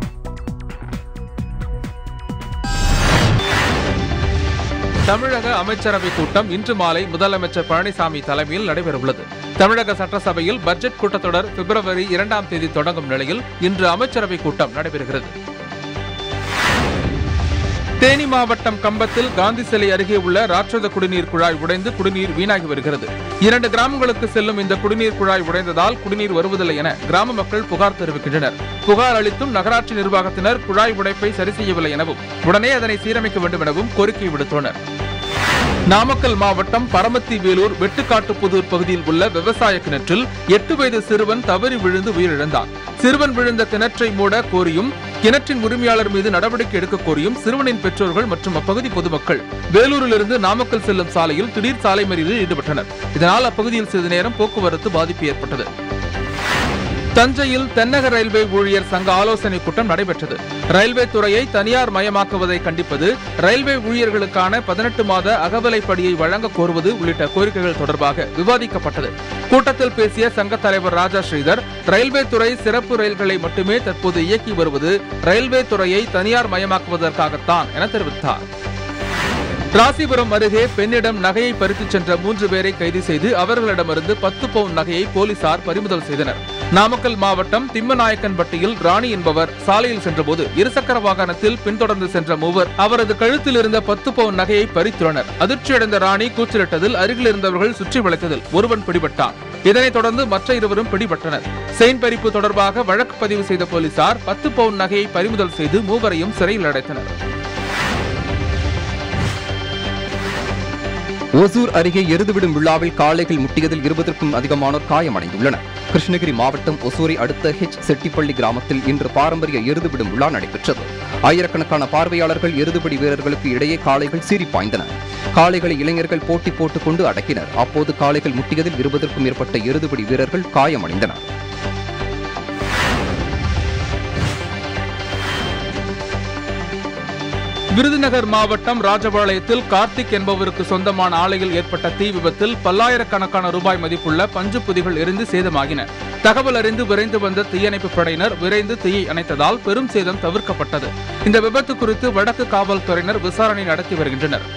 தமிழக அமைச்சரவை கூட்டம் இன்று மாலை முதலமைச்சர் பழனிசாமி தலைமையில் நடைபெறவுள்ளது தமிழக சட்டசபையில் பட்ஜெட் கூட்டத்தொடர் பிப்ரவரி இரண்டாம் தேதி தொடங்கும் நிலையில் இன்று அமைச்சரவை கூட்டம் நடைபெறுகிறது தேனி மாவட்டம் கம்பத்தில் காந்தி சிலை அருகே உள்ள ராட்சத குடிநீர் குழாய் உடைந்து குடிநீர் வீணாகி வருகிறது இரண்டு கிராமங்களுக்கு செல்லும் இந்த குடிநீர் குழாய் உடைந்ததால் குடிநீர் வருவதில்லை என கிராம மக்கள் புகார் தெரிவிக்கின்றனர் புகார் அளித்தும் நகராட்சி நிர்வாகத்தினர் குழாய் உடைப்பை சரி செய்யவில்லை எனவும் உடனே அதனை சீரமைக்க வேண்டும் எனவும் கோரிக்கை விடுத்துள்ளனர் நாமக்கல் மாவட்டம் பரமத்தி வேலூர் வெட்டுக்காட்டுப்புதூர் பகுதியில் உள்ள விவசாய கிணற்றில் எட்டு வயது சிறுவன் தவறி விழுந்து உயிரிழந்தார் சிறுவன் விழுந்த கிணற்றை மூட கோரியும் கிணற்றின் உரிமையாளர் மீது நடவடிக்கை எடுக்க கோரியும் சிறுவனின் பெற்றோர்கள் மற்றும் அப்பகுதி பொதுமக்கள் வேலூரிலிருந்து நாமக்கல் செல்லும் சாலையில் திடீர் சாலை மறியலில் ஈடுபட்டனர் இதனால் அப்பகுதியில் சிறிது நேரம் போக்குவரத்து பாதிப்பு ஏற்பட்டது தஞ்சையில் தென்னக ரயில்வே ஊழியர் சங்க ஆலோசனை கூட்டம் நடைபெற்றது ரயில்வே துறையை தனியார் மயமாக்குவதை கண்டிப்பது ரயில்வே ஊழியர்களுக்கான பதினெட்டு மாத அகவலைப்படியை வழங்க கோருவது உள்ளிட்ட கோரிக்கைகள் தொடர்பாக விவாதிக்கப்பட்டது கூட்டத்தில் பேசிய சங்க தலைவர் ராஜா ஸ்ரீதர் ரயில்வே துறை சிறப்பு ரயில்களை மட்டுமே தற்போது இயக்கி வருவது ரயில்வே துறையை தனியார் மயமாக்குவதற்காகத்தான் என தெரிவித்தார் ராசிபுரம் அருகே பெண்ணிடம் நகையை பறித்துச் சென்ற மூன்று பேரை கைது செய்து அவர்களிடமிருந்து பத்து பவுன் நகையை போலீசார் பறிமுதல் செய்தனர் நாமக்கல் மாவட்டம் திம்மநாயக்கன்பட்டியில் ராணி என்பவர் சாலையில் சென்றபோது இருசக்கர வாகனத்தில் பின்தொடர்ந்து சென்ற மூவர் அவரது கழுத்தில் இருந்த பத்து பவுன் நகையை பறித்துள்ளனர் அதிர்ச்சியடைந்த ராணி கூச்சலிட்டதில் அருகில் இருந்தவர்கள் சுற்றி வளைத்ததில் ஒருவன் பிடிபட்டான் இதனைத் தொடர்ந்து மற்ற இருவரும் பிடிபட்டனர் செயின் பறிப்பு தொடர்பாக வழக்கு பதிவு செய்த போலீசார் பத்து பவுன் நகையை பறிமுதல் செய்து மூவரையும் சிறையில் அடைத்தனர் ஓசூர் அருகே எருதுவிடும் விழாவில் காளைகள் முட்டியதில் இருபதற்கும் அதிகமானோர் காயமடைந்துள்ளனர் கிருஷ்ணகிரி மாவட்டம் ஒசூரை அடுத்த ஹெச் செட்டிப்பள்ளி கிராமத்தில் இன்று பாரம்பரிய எருதுவிடும் விழா நடைபெற்றது ஆயிரக்கணக்கான பார்வையாளர்கள் எருதுபிடி வீரர்களுக்கு இடையே காளைகள் சீறி பாய்ந்தன காளைகளை இளைஞர்கள் போட்டி போட்டுக் கொண்டு அடக்கினர் அப்போது காளைகள் முட்டியதில் இருபதற்கும் மேற்பட்ட எருதுபிடி வீரர்கள் காயமடைந்தனர் விருதுநகர் மாவட்டம் ராஜபாளையத்தில் கார்த்திக் என்பவருக்கு சொந்தமான ஆலையில் ஏற்பட்ட தீ விபத்தில் பல்லாயிரக்கணக்கான ரூபாய் மதிப்புள்ள பஞ்சு புதிகள் எரிந்து சேதமாகின தகவல் அறிந்து விரைந்து வந்த தீயணைப்பு படையினர் விரைந்து தீயை அணைத்ததால் பெரும் சேதம் தவிர்க்கப்பட்டது இந்த விபத்து குறித்து வடக்கு காவல்துறையினர் விசாரணை நடத்தி வருகின்றனர்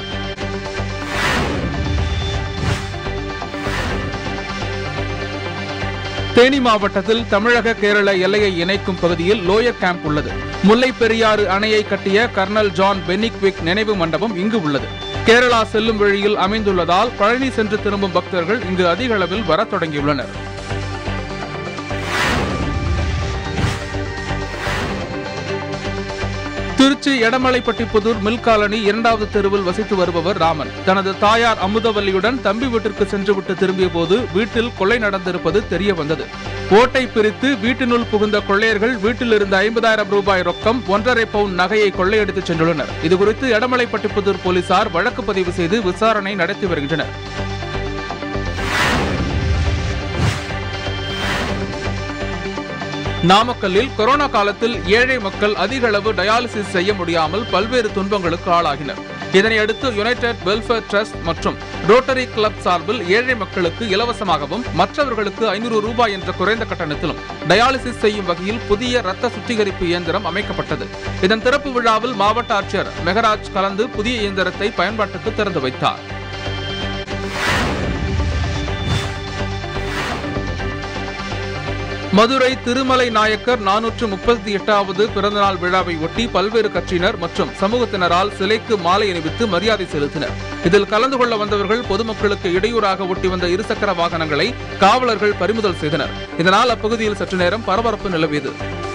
தேனி மாவட்டத்தில் தமிழக கேரள எல்லையை இணைக்கும் பகுதியில் லோயர் கேம்ப் உள்ளது முல்லை பெரியாறு அணையை கட்டிய கர்னல் ஜான் பெனிக்விக் நினைவு மண்டபம் இங்கு உள்ளது கேரளா செல்லும் வழியில் அமைந்துள்ளதால் பழனி சென்று திரும்பும் பக்தர்கள் இங்கு அதிக அளவில் வரத் தொடங்கியுள்ளனர் திருச்சி எடமலைப்பட்டி புதூர் மில் காலனி இரண்டாவது தெருவில் வசித்து வருபவர் ராமன் தனது தாயார் அமுதவல்லியுடன் தம்பி வீட்டிற்கு சென்றுவிட்டு திரும்பிய போது வீட்டில் கொள்ளை நடந்திருப்பது தெரிய வந்தது ஓட்டை பிரித்து வீட்டினுள் புகுந்த கொள்ளையர்கள் வீட்டில் இருந்த ஐம்பதாயிரம் ரூபாய் ரொக்கம் ஒன்றரை பவுன் நகையை கொள்ளையடித்து சென்றுள்ளனர் இதுகுறித்து எடமலைப்பட்டி புதூர் போலீசார் வழக்கு பதிவு செய்து விசாரணை நடத்தி வருகின்றனர் நாமக்கல்லில் கொரோனா காலத்தில் ஏழை மக்கள் அதிக அளவு டயாலிசிஸ் செய்ய முடியாமல் பல்வேறு துன்பங்களுக்கு ஆளாகினர் இதனையடுத்து யுனைடெட் வெல்ஃபேர் ட்ரஸ்ட் மற்றும் ரோட்டரி கிளப் சார்பில் ஏழை மக்களுக்கு இலவசமாகவும் மற்றவர்களுக்கு ஐநூறு ரூபாய் என்ற குறைந்த கட்டணத்திலும் டயாலிசிஸ் செய்யும் வகையில் புதிய ரத்த சுத்திகரிப்பு இயந்திரம் அமைக்கப்பட்டது இதன் திறப்பு விழாவில் மாவட்ட ஆட்சியர் மெகராஜ் கலந்து புதிய இயந்திரத்தை பயன்பாட்டுக்கு திறந்து வைத்தார் மதுரை திருமலை நாயக்கர் நானூற்று முப்பத்தி எட்டாவது பிறந்தநாள் விழாவை ஒட்டி பல்வேறு கட்சியினர் மற்றும் சமூகத்தினரால் சிலைக்கு மாலை அணிவித்து மரியாதை செலுத்தினர் இதில் கலந்து கொள்ள வந்தவர்கள் பொதுமக்களுக்கு இடையூறாக ஒட்டி வந்த இருசக்கர வாகனங்களை காவலர்கள் பறிமுதல் செய்தனர் இதனால் அப்பகுதியில் சற்று நேரம் பரபரப்பு நிலவியது